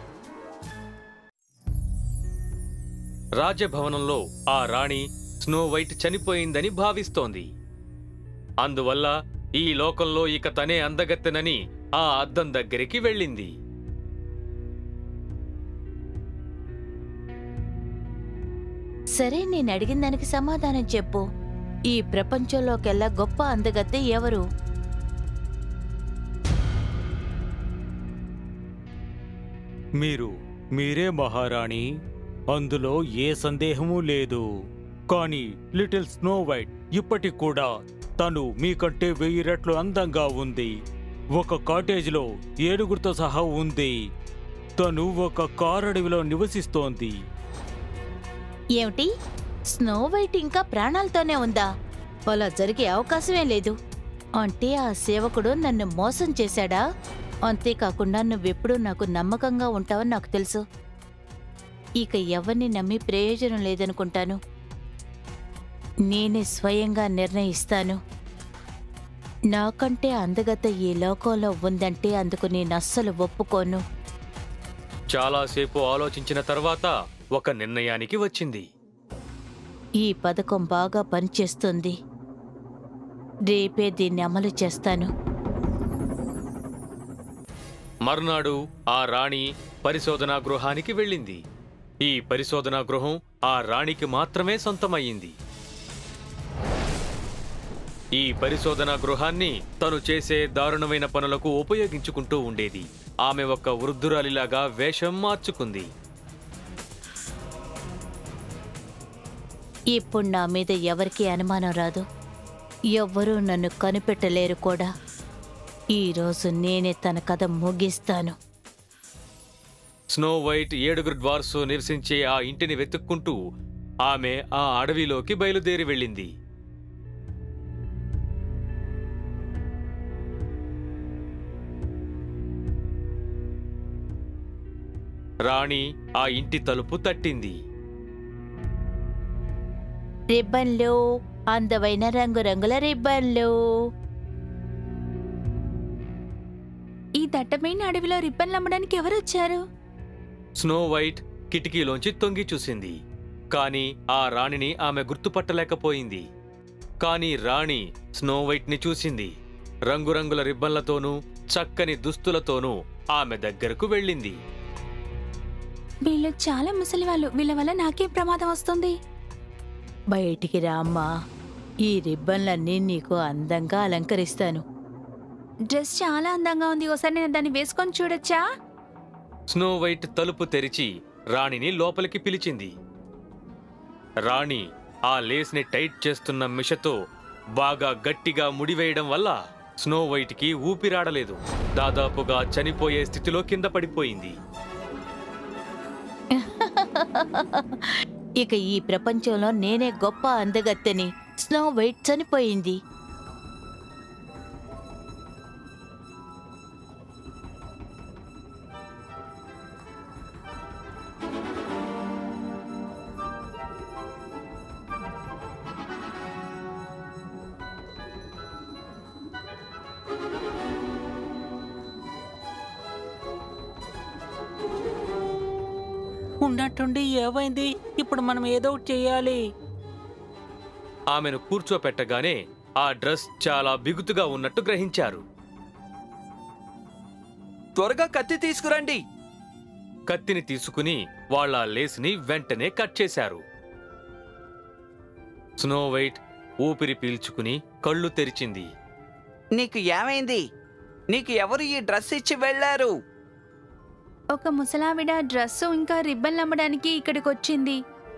రాజభవనంలో ఆ రాణి స్నో వైట్ చనిపోయిందని భావిస్తోంది అందువల్ల ఈ లోకంలో ఇక తనే అందగత్తెనని ఆ అద్దం దగ్గరికి వెళ్ళింది సరే నేను అడిగిన దానికి సమాధానం చెప్పు ఈ ప్రపంచంలోకెల్లా గొప్ప అందగత్తె ఎవరు మీరు మీరే మహారాణి అందులో ఏ సందేహమూ లేదు కానీ లిటిల్ స్నో వైట్ ఇప్పటికి కూడా తను మీకంటే వెయ్యి రెట్లు అందంగా ఉంది ఒక కాటేజ్లో ఏడుగురితో సహా ఉంది తను ఒక కారడవిలో నివసిస్తోంది ఏమిటి స్నో వైట్ ఇంకా ప్రాణాలతోనే ఉందా అలా జరిగే అవకాశమే లేదు అంటే ఆ సేవకుడు నన్ను మోసం చేశాడా అంతేకాకుండా నువ్వెప్పుడూ నాకు నమ్మకంగా ఉంటావని నాకు తెలుసు ఇక ఎవరిని నమ్మి ప్రయోజనం లేదనుకుంటాను నేనే స్వయంగా నిర్ణయిస్తాను నాకంటే అందగత ఈ లోకంలో ఉందంటే అందుకు నేను అస్సలు ఒప్పుకోను చాలాసేపు ఆలోచించిన తర్వాత ఒక నిర్ణయానికి వచ్చింది ఈ పథకం బాగా పనిచేస్తుంది రేపే దీన్ని అమలు చేస్తాను మర్నాడు ఆ రాణి పరిశోధనా గృహానికి వెళ్ళింది ఈ పరిశోధనా గృహం ఆ రాణికి మాత్రమే సొంతమయ్యింది ఈ పరిశోధనా గృహాన్ని తను చేసే దారుణమైన పనులకు ఉపయోగించుకుంటూ ఉండేది ఆమె ఒక వృద్ధురాలిలాగా వేషం మార్చుకుంది ఇప్పుడు నా మీద ఎవరికీ అనుమానం రాదు ఎవ్వరూ నన్ను కనిపెట్టలేరు కూడా ఈరోజు నేనే తన కథ ముగిస్తాను స్నో వైట్ ఏడుగురు డ్వార్స్ నివసించే ఆ ఇంటిని వెతుక్కుంటూ ఆమె ఆ అడవిలోకి బయలుదేరి వెళ్ళింది రాణి ఆ ఇంటి తలుపు తట్టింది రిబ్బన్లు అందమైన రంగురంగుల రిబ్బన్లు ఈ దట్టమైన అడవిలో రిబ్బన్లు అమ్మడానికి ఎవరు వచ్చారు స్నో వైట్ కిటికీలోంచి తొంగి చూసింది కాని ఆ రాణిని ఆమె గుర్తుపట్టలేకపోయింది కాని రాణి స్నో వైట్ని చూసింది రంగురంగుల రిబ్బన్లతోనూ చక్కని దుస్తులతోనూ ఆమె దగ్గరకు వెళ్ళింది వీళ్ళు చాలా ముసలి వాళ్ళు వీళ్ళ వల్ల నాకేం ప్రమాదం వస్తుంది బయటికి రామ్మా ఈ రిబ్బన్లన్నీ నీకు అందంగా అలంకరిస్తాను డ్రెస్ చాలా అందంగా ఉంది ఒకసారి నేను దాన్ని వేసుకొని చూడొచ్చా స్నో వైట్ తలుపు తెరిచి రాణిని లోపలికి పిలిచింది రాణి ఆ లేస్ని టైట్ చేస్తున్న మిషతో బాగా గట్టిగా ముడివేయడం వల్ల స్నో వైట్కి ఊపిరాడలేదు దాదాపుగా చనిపోయే స్థితిలో కింద పడిపోయింది ఇక ఈ ప్రపంచంలో నేనే గొప్ప అందగత్తెని స్నో వైట్ చనిపోయింది ఉన్నట్టుండి ఏమైంది ఇప్పుడు మనం ఏదో ఒకటి చేయాలి ఆమెను కూర్చోపెట్టగానే ఆ డ్రెస్ చాలా బిగుతుగా ఉన్నట్టు గ్రహించారు త్వరగా కత్తి తీసుకురండి కత్తిని తీసుకుని వాళ్ళ లేస్ని వెంటనే కట్ చేశారు స్నో వైట్ ఊపిరి పీల్చుకుని కళ్ళు తెరిచింది నీకు ఏమైంది నీకు ఎవరు ఈ డ్రెస్ ఇచ్చి వెళ్ళారు ఒక ముసలావిడ డ్రెస్సు ఇంకా రిబ్బన్లు అమ్మడానికి ఇక్కడికి వచ్చింది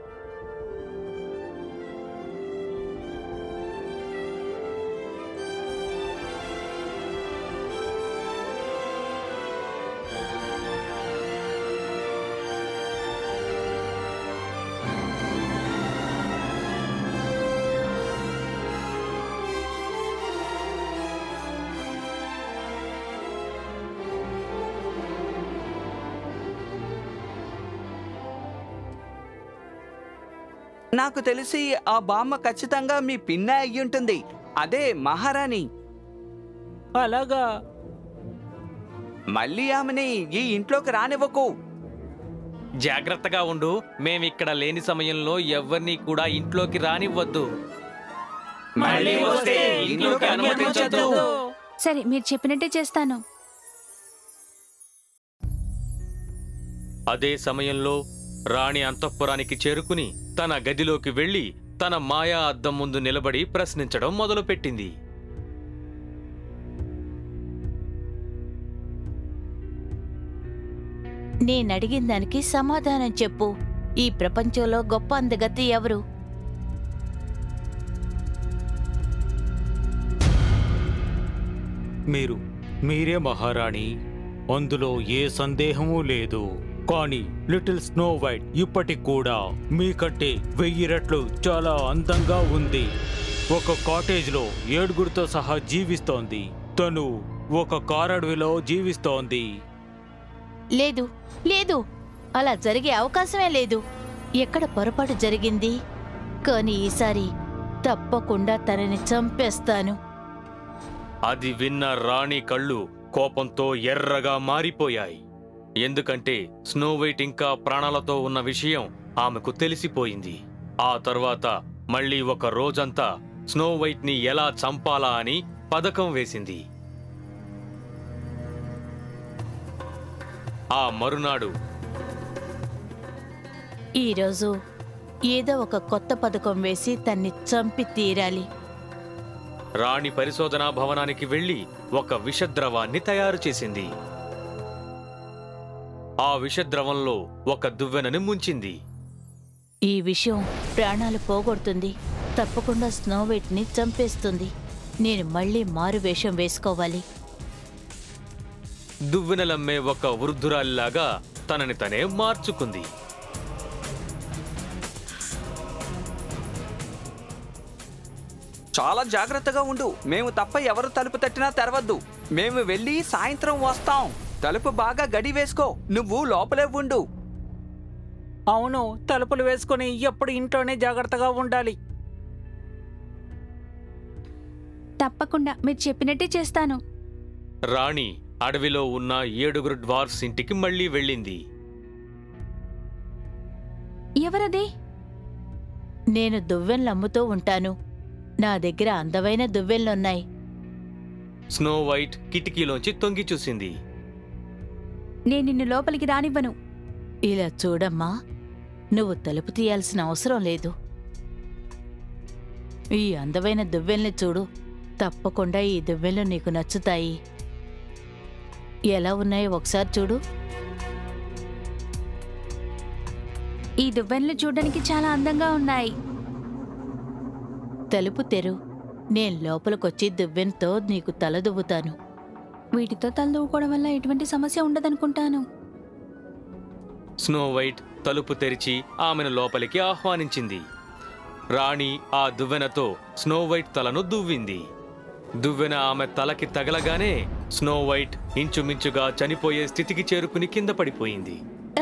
నాకు తెలిసి ఆ బామ్మ ఖచ్చితంగా మీ పిన్న అయ్యుంటుంది అదే మహారాణి అలాగా మళ్ళీ ఆమెని ఈ ఇంట్లోకి రానివ్వకు జాగ్రత్తగా ఉండు మేమిక్కడ లేని సమయంలో ఎవరిని కూడా ఇంట్లోకి రానివ్వద్దు మళ్ళీ వస్తే ఇంట్లోకి అనుమతించొద్దు. సరే మీరు చెప్పినట్టే చేస్తాను అదే సమయంలో రాణి అంతఃపురానికి చేరుకుని తన గదిలోకి వెళ్లి తన మాయా అద్దం ముందు నిలబడి ప్రశ్నించడం మొదలుపెట్టింది నేనడిగిన దానికి సమాధానం చెప్పు ఈ ప్రపంచంలో గొప్ప అందగత్తి ఎవరు మీరు మీరే మహారాణి అందులో ఏ సందేహమూ లేదు కానీ లిటిల్ స్నో వైట్ ఇప్పటికి కూడా మీకంటే వెయ్యి రెట్లు చాలా అందంగా ఉంది ఒక కాటేజ్లో ఏడుగురితో సహా జీవిస్తోంది తను ఒక కారడవిలో జీవిస్తోంది లేదు లేదు అలా జరిగే అవకాశమే లేదు ఎక్కడ పొరపాటు జరిగింది కానీ ఈసారి తప్పకుండా తనని చంపేస్తాను అది విన్న రాణి కళ్ళు కోపంతో ఎర్రగా మారిపోయాయి ఎందుకంటే స్నో వైట్ ఇంకా ప్రాణాలతో ఉన్న విషయం ఆమెకు తెలిసిపోయింది ఆ తర్వాత మళ్ళీ ఒక రోజంతా స్నో వైట్ ని ఎలా చంపాలా అని పథకం వేసింది ఆ మరునాడు ఈరోజు ఏదో ఒక కొత్త పథకం వేసి తన్ని చంపి తీరాలి రాణి పరిశోధనా భవనానికి వెళ్లి ఒక విషద్రవాన్ని తయారు చేసింది ఆ విషద్రవంలో ఒక దువ్వెనని ముంచింది ఈ విషయం ప్రాణాలు పోగొడుతుంది తప్పకుండా స్నోవైట్ని చంపేస్తుంది నేను మళ్ళీ మారు వేషం వేసుకోవాలి దువ్వెనలమ్మే ఒక వృద్ధురాలిలాగా తనని తనే మార్చుకుంది చాలా జాగ్రత్తగా ఉండు మేము తప్ప ఎవరు తలుపు తట్టినా తెరవద్దు మేము వెళ్ళి సాయంత్రం వస్తాం తలుపు బాగా గడి వేసుకో నువ్వు లోపలే ఉండు అవును తలుపులు వేసుకొని ఎప్పుడు ఇంట్లోనే జాగ్రత్తగా ఉండాలి తప్పకుండా మీరు చెప్పినట్టే చేస్తాను రాణి అడవిలో ఉన్న ఏడుగురు డ్వార్ఫ్స్ ఇంటికి మళ్ళీ వెళ్ళింది ఎవరది నేను దువ్వెనలు అమ్ముతూ ఉంటాను నా దగ్గర అందమైన దువ్వెనలున్నాయి స్నో వైట్ కిటికీలోంచి తొంగి చూసింది నేను నిన్ను లోపలికి రానివ్వను ఇలా చూడమ్మా నువ్వు తలుపు తీయాల్సిన అవసరం లేదు ఈ అందమైన దువ్వెల్ని చూడు తప్పకుండా ఈ దువ్వెలు నీకు నచ్చుతాయి ఎలా ఉన్నాయో ఒకసారి చూడు ఈ దువ్వెనలు చూడడానికి చాలా అందంగా ఉన్నాయి తలుపు తెరు నేను లోపలికొచ్చి దువ్వెనతో నీకు తల దువ్వుతాను వీటితో తలదూకోవడం వల్ల ఎటువంటి సమస్య ఉండదనుకుంటాను స్నో వైట్ తలుపు తెరిచి ఆమెను లోపలికి ఆహ్వానించింది రాణి ఆ దువ్వెనతో స్నో వైట్ తలను దువ్వింది దువ్వెన ఆమె తలకి తగలగానే స్నో వైట్ ఇంచుమించుగా చనిపోయే స్థితికి చేరుకుని కింద పడిపోయింది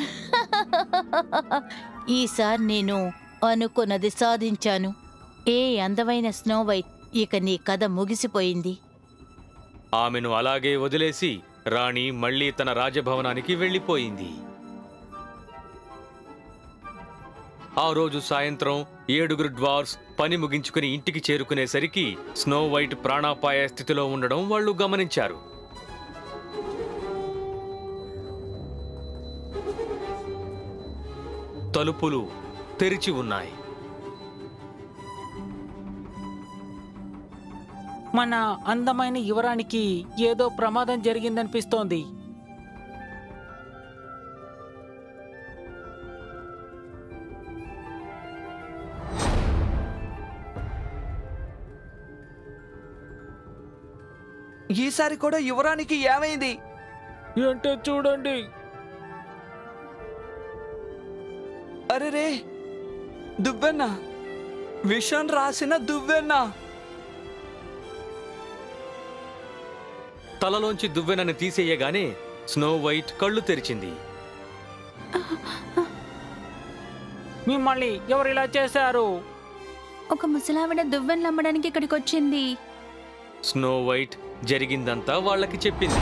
ఈసారి నేను అనుకున్నది సాధించాను ఏ అందమైన స్నో వైట్ ఇక నీ కథ ముగిసిపోయింది ఆమెను అలాగే వదిలేసి రాణి మళ్ళీ తన రాజభవనానికి వెళ్ళిపోయింది ఆ రోజు సాయంత్రం ఏడుగురు డ్వార్స్ పని ముగించుకుని ఇంటికి చేరుకునేసరికి స్నో వైట్ ప్రాణాపాయ స్థితిలో ఉండడం వాళ్ళు గమనించారు తలుపులు తెరిచి ఉన్నాయి మన అందమైన యువరానికి ఏదో ప్రమాదం జరిగిందనిపిస్తోంది ఈసారి కూడా యువరానికి ఏమైంది ఏంటో చూడండి అరెరే దువ్వెన్న విషం రాసిన దువ్వెన్న తలలోంచి దువ్వెనని తీసేయగానే స్నో వైట్ కళ్ళు తెరిచింది మిమ్మల్ని ఎవరు ఇలా చేశారు ఒక ముసలావిడ దువ్వెనలు అమ్మడానికి ఇక్కడికి వచ్చింది స్నో వైట్ జరిగిందంతా వాళ్ళకి చెప్పింది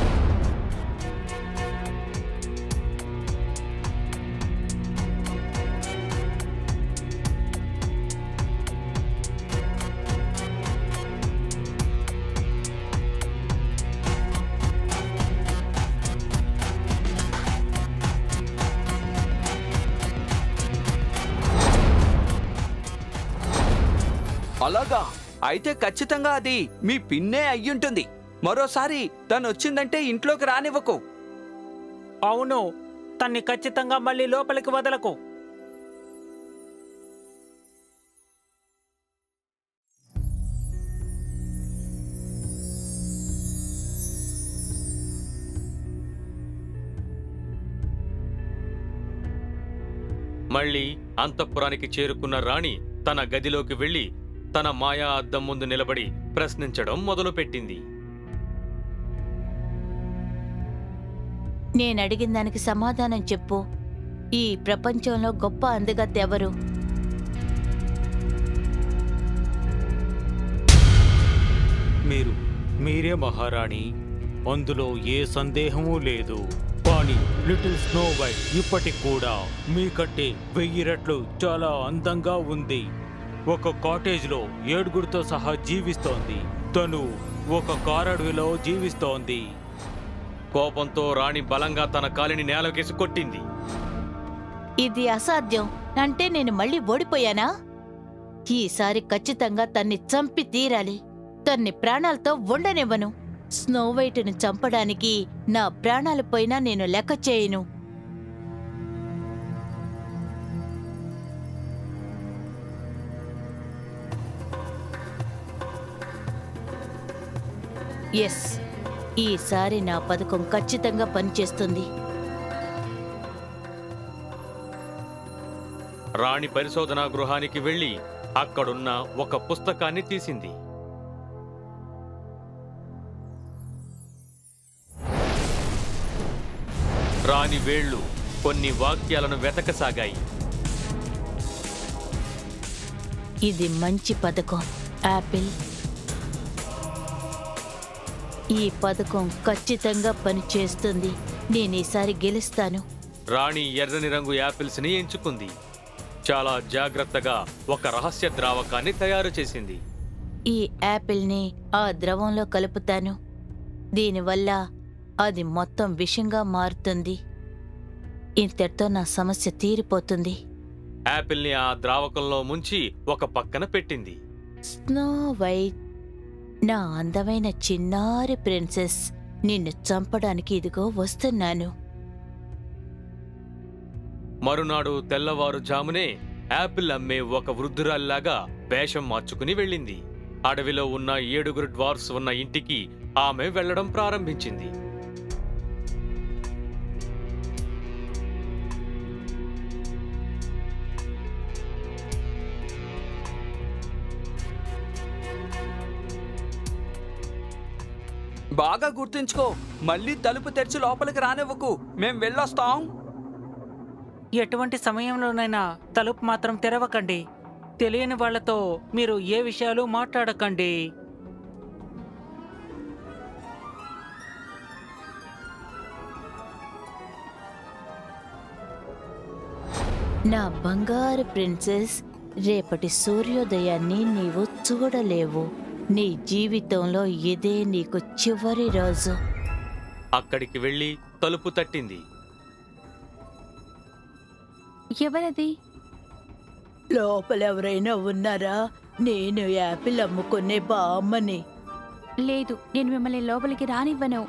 అలాగా అయితే ఖచ్చితంగా అది మీ పిన్నే అయ్యుంటుంది మరోసారి తను వచ్చిందంటే ఇంట్లోకి రానివ్వకు అవును తన్ని ఖచ్చితంగా మళ్ళీ లోపలికి వదలకు మళ్ళీ అంతఃపురానికి చేరుకున్న రాణి తన గదిలోకి వెళ్లి తన మాయా అద్దం ముందు నిలబడి ప్రశ్నించడం మొదలుపెట్టింది నేను అడిగిన దానికి సమాధానం చెప్పు ఈ ప్రపంచంలో గొప్ప అందగత్తె ఎవరు మీరు మీరే మహారాణి అందులో ఏ సందేహమూ లేదు కానీ లిటిల్ స్నో వైట్ ఇప్పటికి కూడా మీకంటే వెయ్యి రెట్లు చాలా అందంగా ఉంది ఒక కాటేజ్లో ఏడుగురితో సహా జీవిస్తోంది తను ఒక కారడవిలో జీవిస్తోంది కోపంతో రాణి బలంగా తన కాలిని నేలకేసి కొట్టింది ఇది అసాధ్యం అంటే నేను మళ్ళీ ఓడిపోయానా ఈసారి ఖచ్చితంగా తన్ని చంపి తీరాలి తన్ని ప్రాణాలతో ఉండనివ్వను స్నో వైట్ని చంపడానికి నా ప్రాణాలు పోయినా నేను లెక్క చేయను ఎస్ ఈసారి నా పథకం ఖచ్చితంగా పనిచేస్తుంది రాణి పరిశోధనా గృహానికి వెళ్లి అక్కడున్న ఒక పుస్తకాన్ని తీసింది రాణి వేళ్లు కొన్ని వాక్యాలను వెతకసాగాయి ఇది మంచి పథకం యాపిల్ ఈ పథకం ఖచ్చితంగా పనిచేస్తుంది నేను ఈసారి గెలుస్తాను రాణి ఎర్రని రంగు యాపిల్స్ ని ఎంచుకుంది చాలా జాగ్రత్తగా ఒక రహస్య ద్రావకాన్ని తయారు చేసింది ఈ యాపిల్ని ఆ ద్రవంలో కలుపుతాను దీనివల్ల అది మొత్తం విషంగా మారుతుంది ఇంతటితో నా సమస్య తీరిపోతుంది యాపిల్ని ఆ ద్రావకంలో ముంచి ఒక పక్కన పెట్టింది స్నో వైట్ నా అందమైన చిన్నారి ప్రిన్సెస్ నిన్ను చంపడానికి ఇదిగో వస్తున్నాను మరునాడు తెల్లవారుజామునే యాపిల్ అమ్మే ఒక వృద్ధురాల్లాగా వేషం మార్చుకుని వెళ్ళింది అడవిలో ఉన్న ఏడుగురు డ్వార్ఫ్స్ ఉన్న ఇంటికి ఆమె వెళ్లడం ప్రారంభించింది బాగా గుర్తుంచుకో మళ్ళీ తలుపు తెరిచి లోపలికి రానివ్వకు మేం వెళ్ళొస్తాం ఎటువంటి సమయంలోనైనా తలుపు మాత్రం తెరవకండి తెలియని వాళ్ళతో మీరు ఏ విషయాలు మాట్లాడకండి నా బంగారు ప్రిన్సెస్ రేపటి సూర్యోదయాన్ని నీవు చూడలేవు నీ జీవితంలో ఇదే నీకు చివరి రోజు అక్కడికి వెళ్లి తలుపు తట్టింది ఎవరది లోపలెవరైనా ఉన్నారా నేను యాపిల్ అమ్ముకునే బామ్మని లేదు నేను మిమ్మల్ని లోపలికి రానివ్వను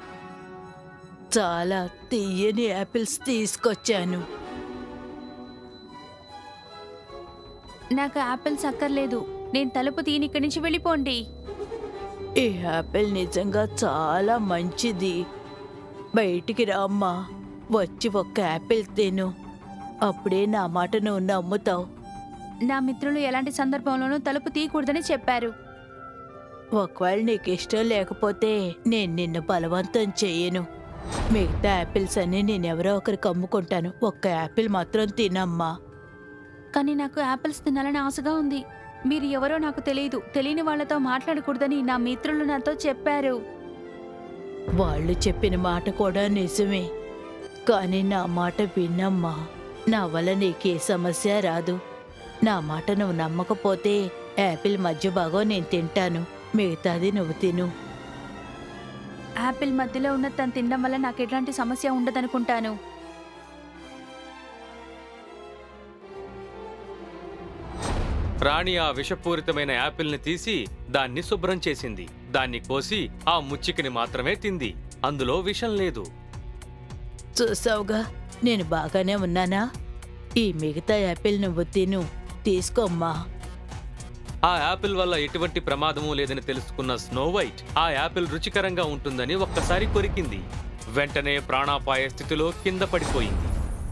చాలా తీయని యాపిల్స్ తీసుకొచ్చాను నాకు యాపిల్స్ అక్కర్లేదు నేను తలుపు తీయని ఇక్కడి నుంచి వెళ్ళిపోండి ఈ యాపిల్ నిజంగా చాలా మంచిది బయటికి రామ్మా వచ్చి ఒక్క యాపిల్ తిను అప్పుడే నా మాట నువ్వు నమ్ముతావు నా మిత్రులు ఎలాంటి సందర్భంలోనూ తలుపు తీయకూడదని చెప్పారు ఒకవేళ నీకు ఇష్టం లేకపోతే నేను నిన్ను బలవంతం చెయ్యను మిగతా యాపిల్స్ అన్ని నేనెవరో ఒకరికి అమ్ముకుంటాను ఒక్క యాపిల్ మాత్రం తినమ్మా కానీ నాకు యాపిల్స్ తినాలని ఆశగా ఉంది మీరు ఎవరో నాకు తెలియదు తెలియని వాళ్ళతో మాట్లాడకూడదని నా మిత్రులు నాతో చెప్పారు వాళ్ళు చెప్పిన మాట కూడా నిజమే కానీ నా మాట విన్నమ్మా నా వల్ల నీకే సమస్య రాదు నా మాట నువ్వు నమ్మకపోతే యాపిల్ మధ్య భాగం నేను తింటాను మిగతాది నువ్వు తిను యాపిల్ మధ్యలో ఉన్న తను తినడం వల్ల నాకు ఎట్లాంటి సమస్య ఉండదనుకుంటాను రాణి ఆ విషపూరితమైన యాపిల్ని తీసి దాన్ని శుభ్రం చేసింది దాన్ని కోసి ఆ ముచ్చికని మాత్రమే తింది అందులో విషం లేదు చూసావుగా నేను బాగానే ఉన్నానా ఈ మిగతా యాపిల్ నువ్వు తిను తీసుకోమ్మా ఆ యాపిల్ వల్ల ఎటువంటి ప్రమాదము లేదని తెలుసుకున్న స్నో వైట్ ఆ యాపిల్ రుచికరంగా ఉంటుందని ఒక్కసారి కొరికింది వెంటనే ప్రాణాపాయ స్థితిలో కింద పడిపోయింది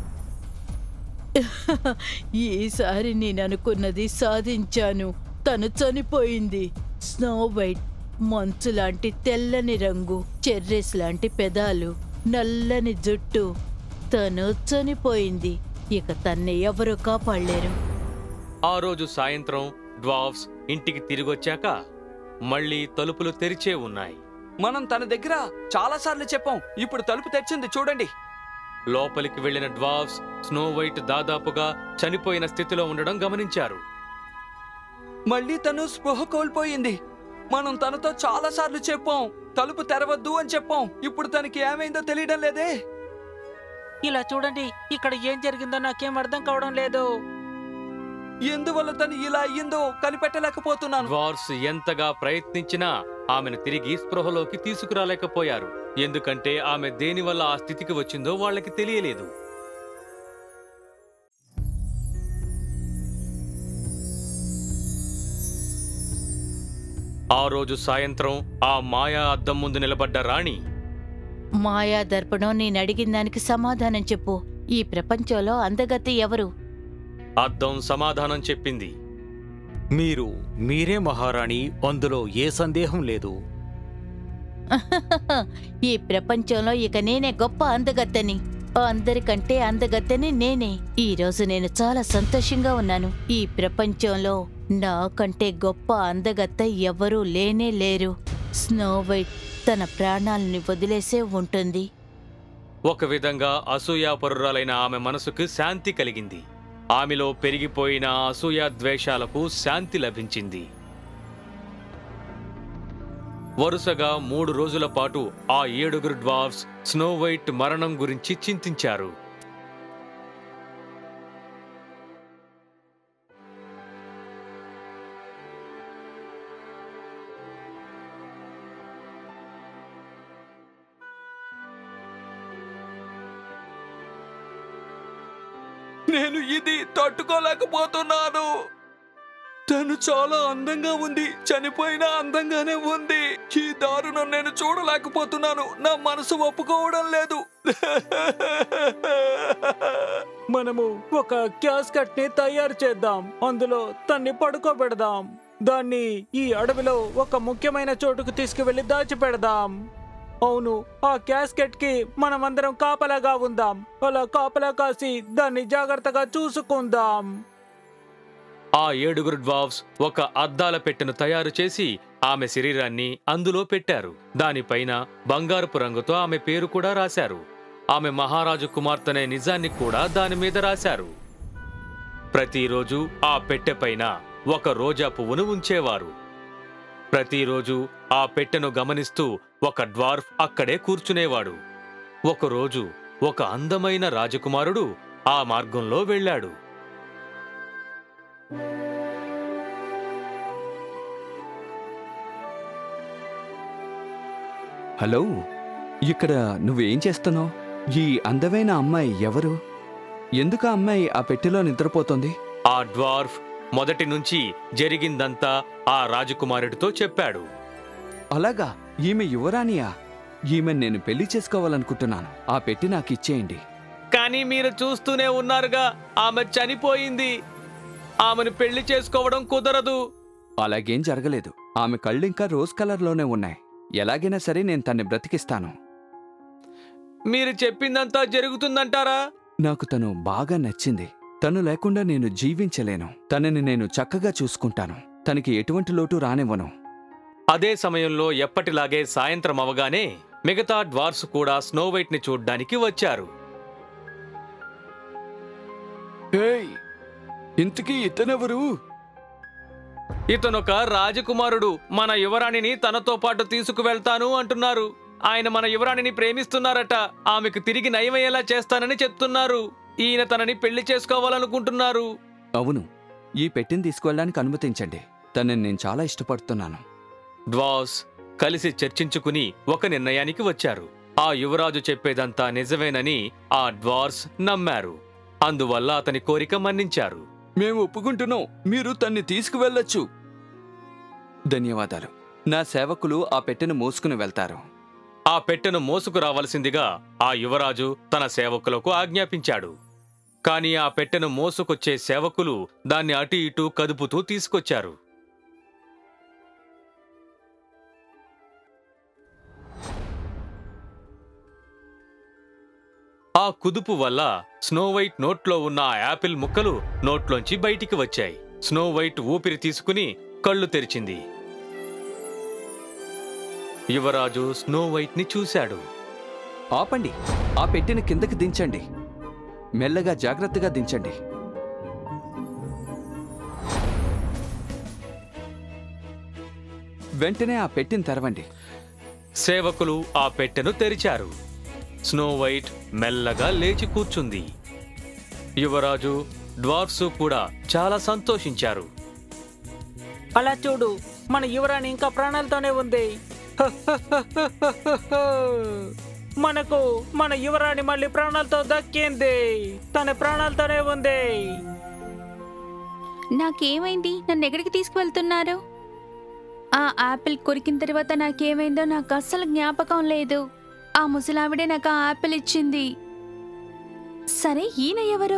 ఈసారి నేను అనుకున్నది సాధించాను తను చనిపోయింది స్నో వైట్ మంచు లాంటి తెల్లని రంగు చెర్రీస్ లాంటి పెదాలు నల్లని జుట్టు తను చనిపోయింది ఇక తన్ని ఎవరు కాపాడలేరు ఆ రోజు సాయంత్రం డ్వార్ఫ్స్ ఇంటికి తిరిగొచ్చాక మళ్ళీ తలుపులు తెరిచే ఉన్నాయి మనం తన దగ్గర చాలా సార్లు చెప్పాం ఇప్పుడు తలుపు తెరిచింది చూడండి లోపలికి వెళ్లిన డ్వార్ఫ్స్ స్నో వైట్ దాదాపుగా చనిపోయిన స్థితిలో ఉండడం గమనించారు మళ్ళీ తను స్పృహ కోల్పోయింది మనం తనతో చాలా సార్లు చెప్పాం తలుపు తెరవద్దు అని చెప్పాం ఇప్పుడు తనకి ఏమైందో తెలియడం లేదే ఇలా చూడండి ఇక్కడ ఏం జరిగిందో నాకేం అర్థం కావడం లేదు ఎందువల్ల తను ఇలా అయ్యిందో కనిపెట్టలేకపోతున్నాను డ్వార్ఫ్స్ ఎంతగా ప్రయత్నించినా ఆమెను తిరిగి స్పృహలోకి తీసుకురాలేకపోయారు ఎందుకంటే ఆమె దేనివల్ల ఆ స్థితికి వచ్చిందో వాళ్ళకి తెలియలేదు ఆ రోజు సాయంత్రం ఆ మాయా అద్దం ముందు నిలబడ్డ రాణి మాయా దర్పణం నేను అడిగిన దానికి సమాధానం చెప్పు ఈ ప్రపంచంలో అందగత్తి ఎవరు అద్దం సమాధానం చెప్పింది మీరు మీరే మహారాణి అందులో ఏ సందేహం లేదు ఈ ప్రపంచంలో ఇక నేనే గొప్ప అందగత్తెని అందరికంటే అందగత్తెని నేనే ఈ రోజు నేను చాలా సంతోషంగా ఉన్నాను ఈ ప్రపంచంలో నాకంటే గొప్ప అందగత్త ఎవరూ లేనే లేరు స్నో వైట్ తన ప్రాణాలని వదిలేసే ఉంటుంది ఒక విధంగా అసూయాపరురాలైన ఆమె మనసుకు శాంతి కలిగింది ఆమెలో పెరిగిపోయిన అసూయ ద్వేషాలకు శాంతి లభించింది వరుసగా మూడు రోజుల పాటు ఆ ఏడుగురు డ్వార్ఫ్స్ స్నో వైట్ మరణం గురించి చింతించారు నేను ఇది తట్టుకోలేకపోతున్నాను తను చాలా అందంగా ఉంది చనిపోయినా అందంగానే ఉంది ఈ దారుణం నేను చూడలేకపోతున్నాను నా మనసు ఒప్పుకోవడం లేదు మనము ఒక క్యాస్కట్ ని తయారు చేద్దాం అందులో తన్ని పడుకోబెడదాం దాన్ని ఈ అడవిలో ఒక ముఖ్యమైన చోటుకు తీసుకువెళ్లి దాచిపెడదాం అవును ఆ క్యాస్కెట్ కి మనమందరం కాపలాగా ఉందాం అలా కాపలా కాసి దాన్ని జాగ్రత్తగా చూసుకుందాం ఆ ఏడుగురు డ్వార్ఫ్స్ ఒక అద్దాల పెట్టెను తయారు చేసి ఆమె శరీరాన్ని అందులో పెట్టారు దానిపైన బంగారపు రంగుతో ఆమె పేరు కూడా రాశారు ఆమె మహారాజు కుమార్తెనే నిజాన్ని కూడా దాని మీద రాశారు ప్రతిరోజు ఆ పెట్టెపైన ఒక రోజా పువ్వును ఉంచేవారు ప్రతిరోజు ఆ పెట్టెను గమనిస్తూ ఒక డ్వార్ఫ్ అక్కడే కూర్చునేవాడు ఒకరోజు ఒక అందమైన రాజకుమారుడు ఆ మార్గంలో వెళ్ళాడు హలో ఇక్కడ నువ్వేం చేస్తున్నావు ఈ అందమైన అమ్మాయి ఎవరు ఎందుకు ఆ అమ్మాయి ఆ పెట్టెలో నిద్రపోతుంది ఆ డ్వార్ఫ్ మొదటి నుంచి జరిగిందంతా ఆ రాజకుమారుడితో చెప్పాడు అలాగా ఈమె యువరాణియా ఈమె నేను పెళ్లి చేసుకోవాలనుకుంటున్నాను ఆ పెట్టి నాకు ఇచ్చేయండి కానీ మీరు చూస్తూనే ఉన్నారుగా ఆమె చనిపోయింది ఆమెను పెళ్లి చేసుకోవడం కుదరదు అలాగేం జరగలేదు ఆమె కళ్ళు ఇంకా రోజ్ కలర్లోనే ఉన్నాయి ఎలాగైనా సరే నేను తన్ని బ్రతికిస్తాను మీరు చెప్పిందంతా జరుగుతుందంటారా నాకు తను బాగా నచ్చింది తను లేకుండా నేను జీవించలేను తనని నేను చక్కగా చూసుకుంటాను తనకి ఎటువంటి లోటు రానివ్వను అదే సమయంలో ఎప్పటిలాగే సాయంత్రం అవగానే మిగతా డ్వార్ఫ్స్ కూడా స్నో వైట్ ని చూడ్డానికి వచ్చారు ఇంతకీ ఇతనెవరు ఇతనొక రాజకుమారుడు మన యువరాణిని తనతో పాటు తీసుకువెళ్తాను అంటున్నారు ఆయన మన యువరాణిని ప్రేమిస్తున్నారట ఆమెకు తిరిగి నయమయ్యేలా చేస్తానని చెప్తున్నారు ఈయన తనని పెళ్లి చేసుకోవాలనుకుంటున్నారు అవును ఈ పెట్టిని తీసుకువెళ్ళడానికి అనుమతించండి తనని నేను చాలా ఇష్టపడుతున్నాను డ్వాస్ కలిసి చర్చించుకుని ఒక నిర్ణయానికి వచ్చారు ఆ యువరాజు చెప్పేదంతా నిజమేనని ఆ డ్వార్స్ నమ్మారు అందువల్ల అతని కోరిక మన్నించారు మేము ఒప్పుకుంటున్నాం మీరు తన్ని తీసుకువెళ్ళొచ్చు ధన్యవాదాలు నా సేవకులు ఆ పెట్టెను మోసుకుని వెళ్తారు ఆ పెట్టెను మోసుకురావలసిందిగా ఆ యువరాజు తన సేవకులకు ఆజ్ఞాపించాడు కాని ఆ పెట్టెను మోసుకొచ్చే సేవకులు దాన్ని అటు ఇటు కదుపుతూ తీసుకొచ్చారు ఆ కుదుపు వల్ల స్నో వైట్ నోట్లో ఉన్న ఆ యాపిల్ ముక్కలు నోట్లోంచి బయటికి వచ్చాయి స్నో వైట్ ఊపిరి తీసుకుని కళ్ళు తెరిచింది యువరాజు స్నో వైట్ ని చూశాడు ఆపండి ఆ పెట్టెని కిందకి దించండి మెల్లగా జాగ్రత్తగా దించండి వెంటనే ఆ పెట్టెని తెరవండి సేవకులు ఆ పెట్టెను తెరిచారు స్నో వైట్ మెల్లగా లేచి కూర్చుంది యువరాజు డ్వార్ఫ్స్ కూడా చాలా సంతోషించారు అలా చూడు మన యువరాణి ఇంకా ప్రాణాలతోనే ఉంది మనకు మన యువరాణి మళ్ళీ ప్రాణాలతో దక్కింది తన ప్రాణాలతోనే ఉంది నాకేమైంది నన్ను ఎక్కడికి తీసుకువెళ్తున్నారు ఆ యాపిల్ కొరికిన తర్వాత నాకేమైందో నాకు అస్సలు జ్ఞాపకం లేదు ఆ ముసలావిడే నాకు ఆ యాపిల్ ఇచ్చింది సరే ఈయన ఎవరు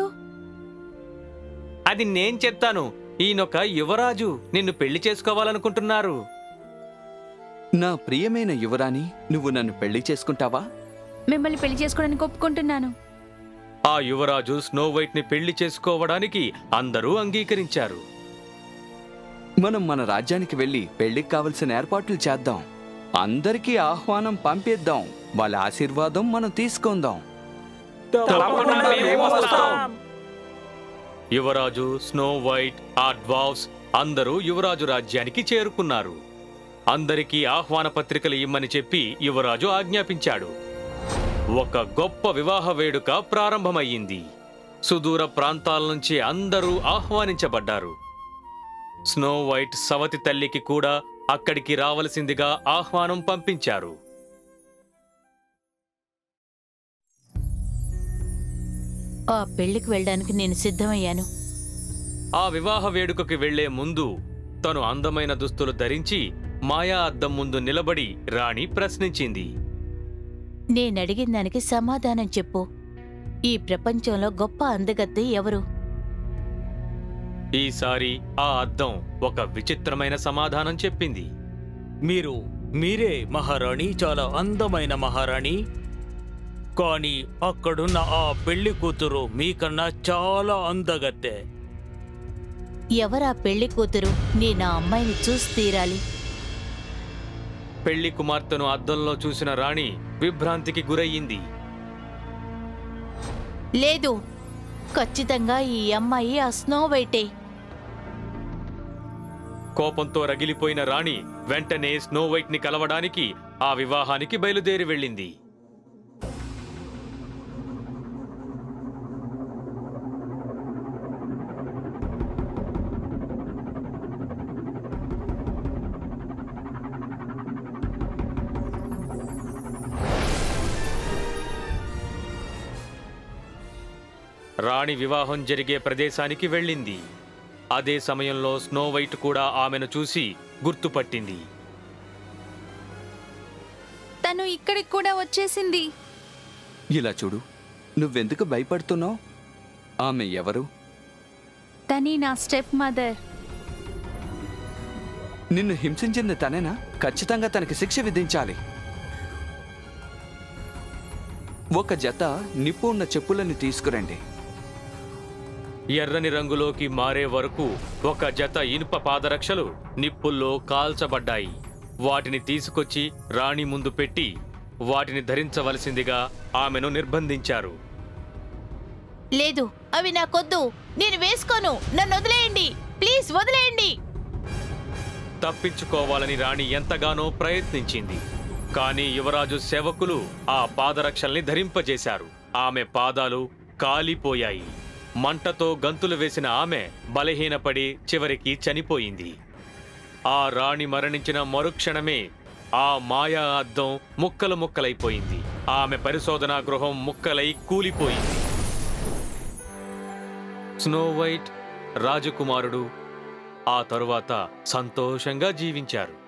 అది నేను చెప్తాను ఈయనొక యువరాజు నిన్ను పెళ్లి చేసుకోవాలనుకుంటున్నారు నా ప్రియమైన యువరాణి నువ్వు నన్ను పెళ్లి చేసుకుంటావా మిమ్మల్ని పెళ్లి చేసుకోవడానికి ఒప్పుకుంటున్నాను ఆ యువరాజు స్నో వైట్ ని పెళ్లి చేసుకోవడానికి అందరూ అంగీకరించారు మనం మన రాజ్యానికి వెళ్ళి పెళ్లికి కావలసిన ఏర్పాట్లు చేద్దాం అందరికీ ఆహ్వానం పంపిద్దాం వాళ్ళ ఆశీర్వాదం మనం తీసుకుందాం తప్పకుండా మేము వస్తాం. యువరాజు స్నో వైట్ ఆ డ్వార్ఫ్స్ అందరూ యువరాజు రాజ్యానికి చేరుకున్నారు అందరికీ ఆహ్వాన పత్రికలు ఇమ్మని చెప్పి యువరాజు ఆజ్ఞాపించాడు ఒక గొప్ప వివాహ వేడుక ప్రారంభమయ్యింది సుదూర ప్రాంతాల నుంచి అందరూ ఆహ్వానించబడ్డారు స్నో వైట్ సవతి తల్లికి కూడా అక్కడికి రావలసిందిగా ఆహ్వానం పంపించారు ఆ పెళ్లికి వెళ్ళడానికి నేను సిద్ధమయ్యాను ఆ వివాహ వేడుకకి వెళ్లే ముందు తను అందమైన దుస్తులు ధరించి మాయా అద్దం ముందు నిలబడి రాణి ప్రశ్నించింది నేనడిగిన దానికి సమాధానం చెప్పు ఈ ప్రపంచంలో గొప్ప అందగత్తె ఎవరు ఈసారి ఆ అద్దం ఒక విచిత్రమైన సమాధానం చెప్పింది మీరు మీరే మహారాణి చాలా అందమైన మహారాణి కానీ అక్కడున్న ఆ పెళ్లి కూతురు మీకన్నా చాలా అందగత్తె ఎవరా పెళ్లి కూతురు నేను ఆ అమ్మాయిని చూసి తీరాలి పెళ్లి కుమార్తెను అద్దంలో చూసిన రాణి విభ్రాంతికి గురయ్యింది లేదు ఖచ్చితంగా ఈ అమ్మాయి ఆ స్నో వైటే కోపంతో రగిలిపోయిన రాణి వెంటనే స్నో వైట్ ని కలవడానికి ఆ వివాహానికి బయలుదేరి వెళ్ళింది రాణి వివాహం జరిగే ప్రదేశానికి వెళ్ళింది అదే సమయంలో స్నో వైట్ కూడా ఆమెను చూసి గుర్తుపట్టింది తను ఇక్కడికి కూడా వచ్చేసింది ఇలా చూడు నువ్వెందుకు భయపడుతున్నావు ఆమె ఎవరు తని నా స్టెప్ మదర్ నిన్ను హింసించింది తనేనా ఖచ్చితంగా తనకి శిక్ష విధించాలి ఒక జత నిప్పు ఉన్న చెప్పులని తీసుకురండి ఎర్రని రంగులోకి మారే వరకు ఒక జత ఇనుప పాదరక్షలు నిప్పుల్లో కాల్చబడ్డాయి వాటిని తీసుకొచ్చి రాణి ముందు పెట్టి వాటిని ధరించవలసిందిగా ఆమెను నిర్బంధించారు లేదు అవి నాకొద్దు నేను వేసుకోను నన్ను వదిలేయండి ప్లీజ్ వదిలేయండి తప్పించుకోవాలని రాణి ఎంతగానో ప్రయత్నించింది కానీ యువరాజు సేవకులు ఆ పాదరక్షల్ని ధరింపజేశారు ఆమె పాదాలు కాలిపోయాయి మంటతో గంతులు వేసిన ఆమె బలహీనపడి చివరికి చనిపోయింది ఆ రాణి మరణించిన మరుక్షణమే ఆ మాయా అద్దం ముక్కలు ముక్కలైపోయింది ఆమె పరిశోధనా గృహం ముక్కలై కూలిపోయింది స్నో వైట్ రాజకుమారుడు ఆ తరువాత సంతోషంగా జీవించారు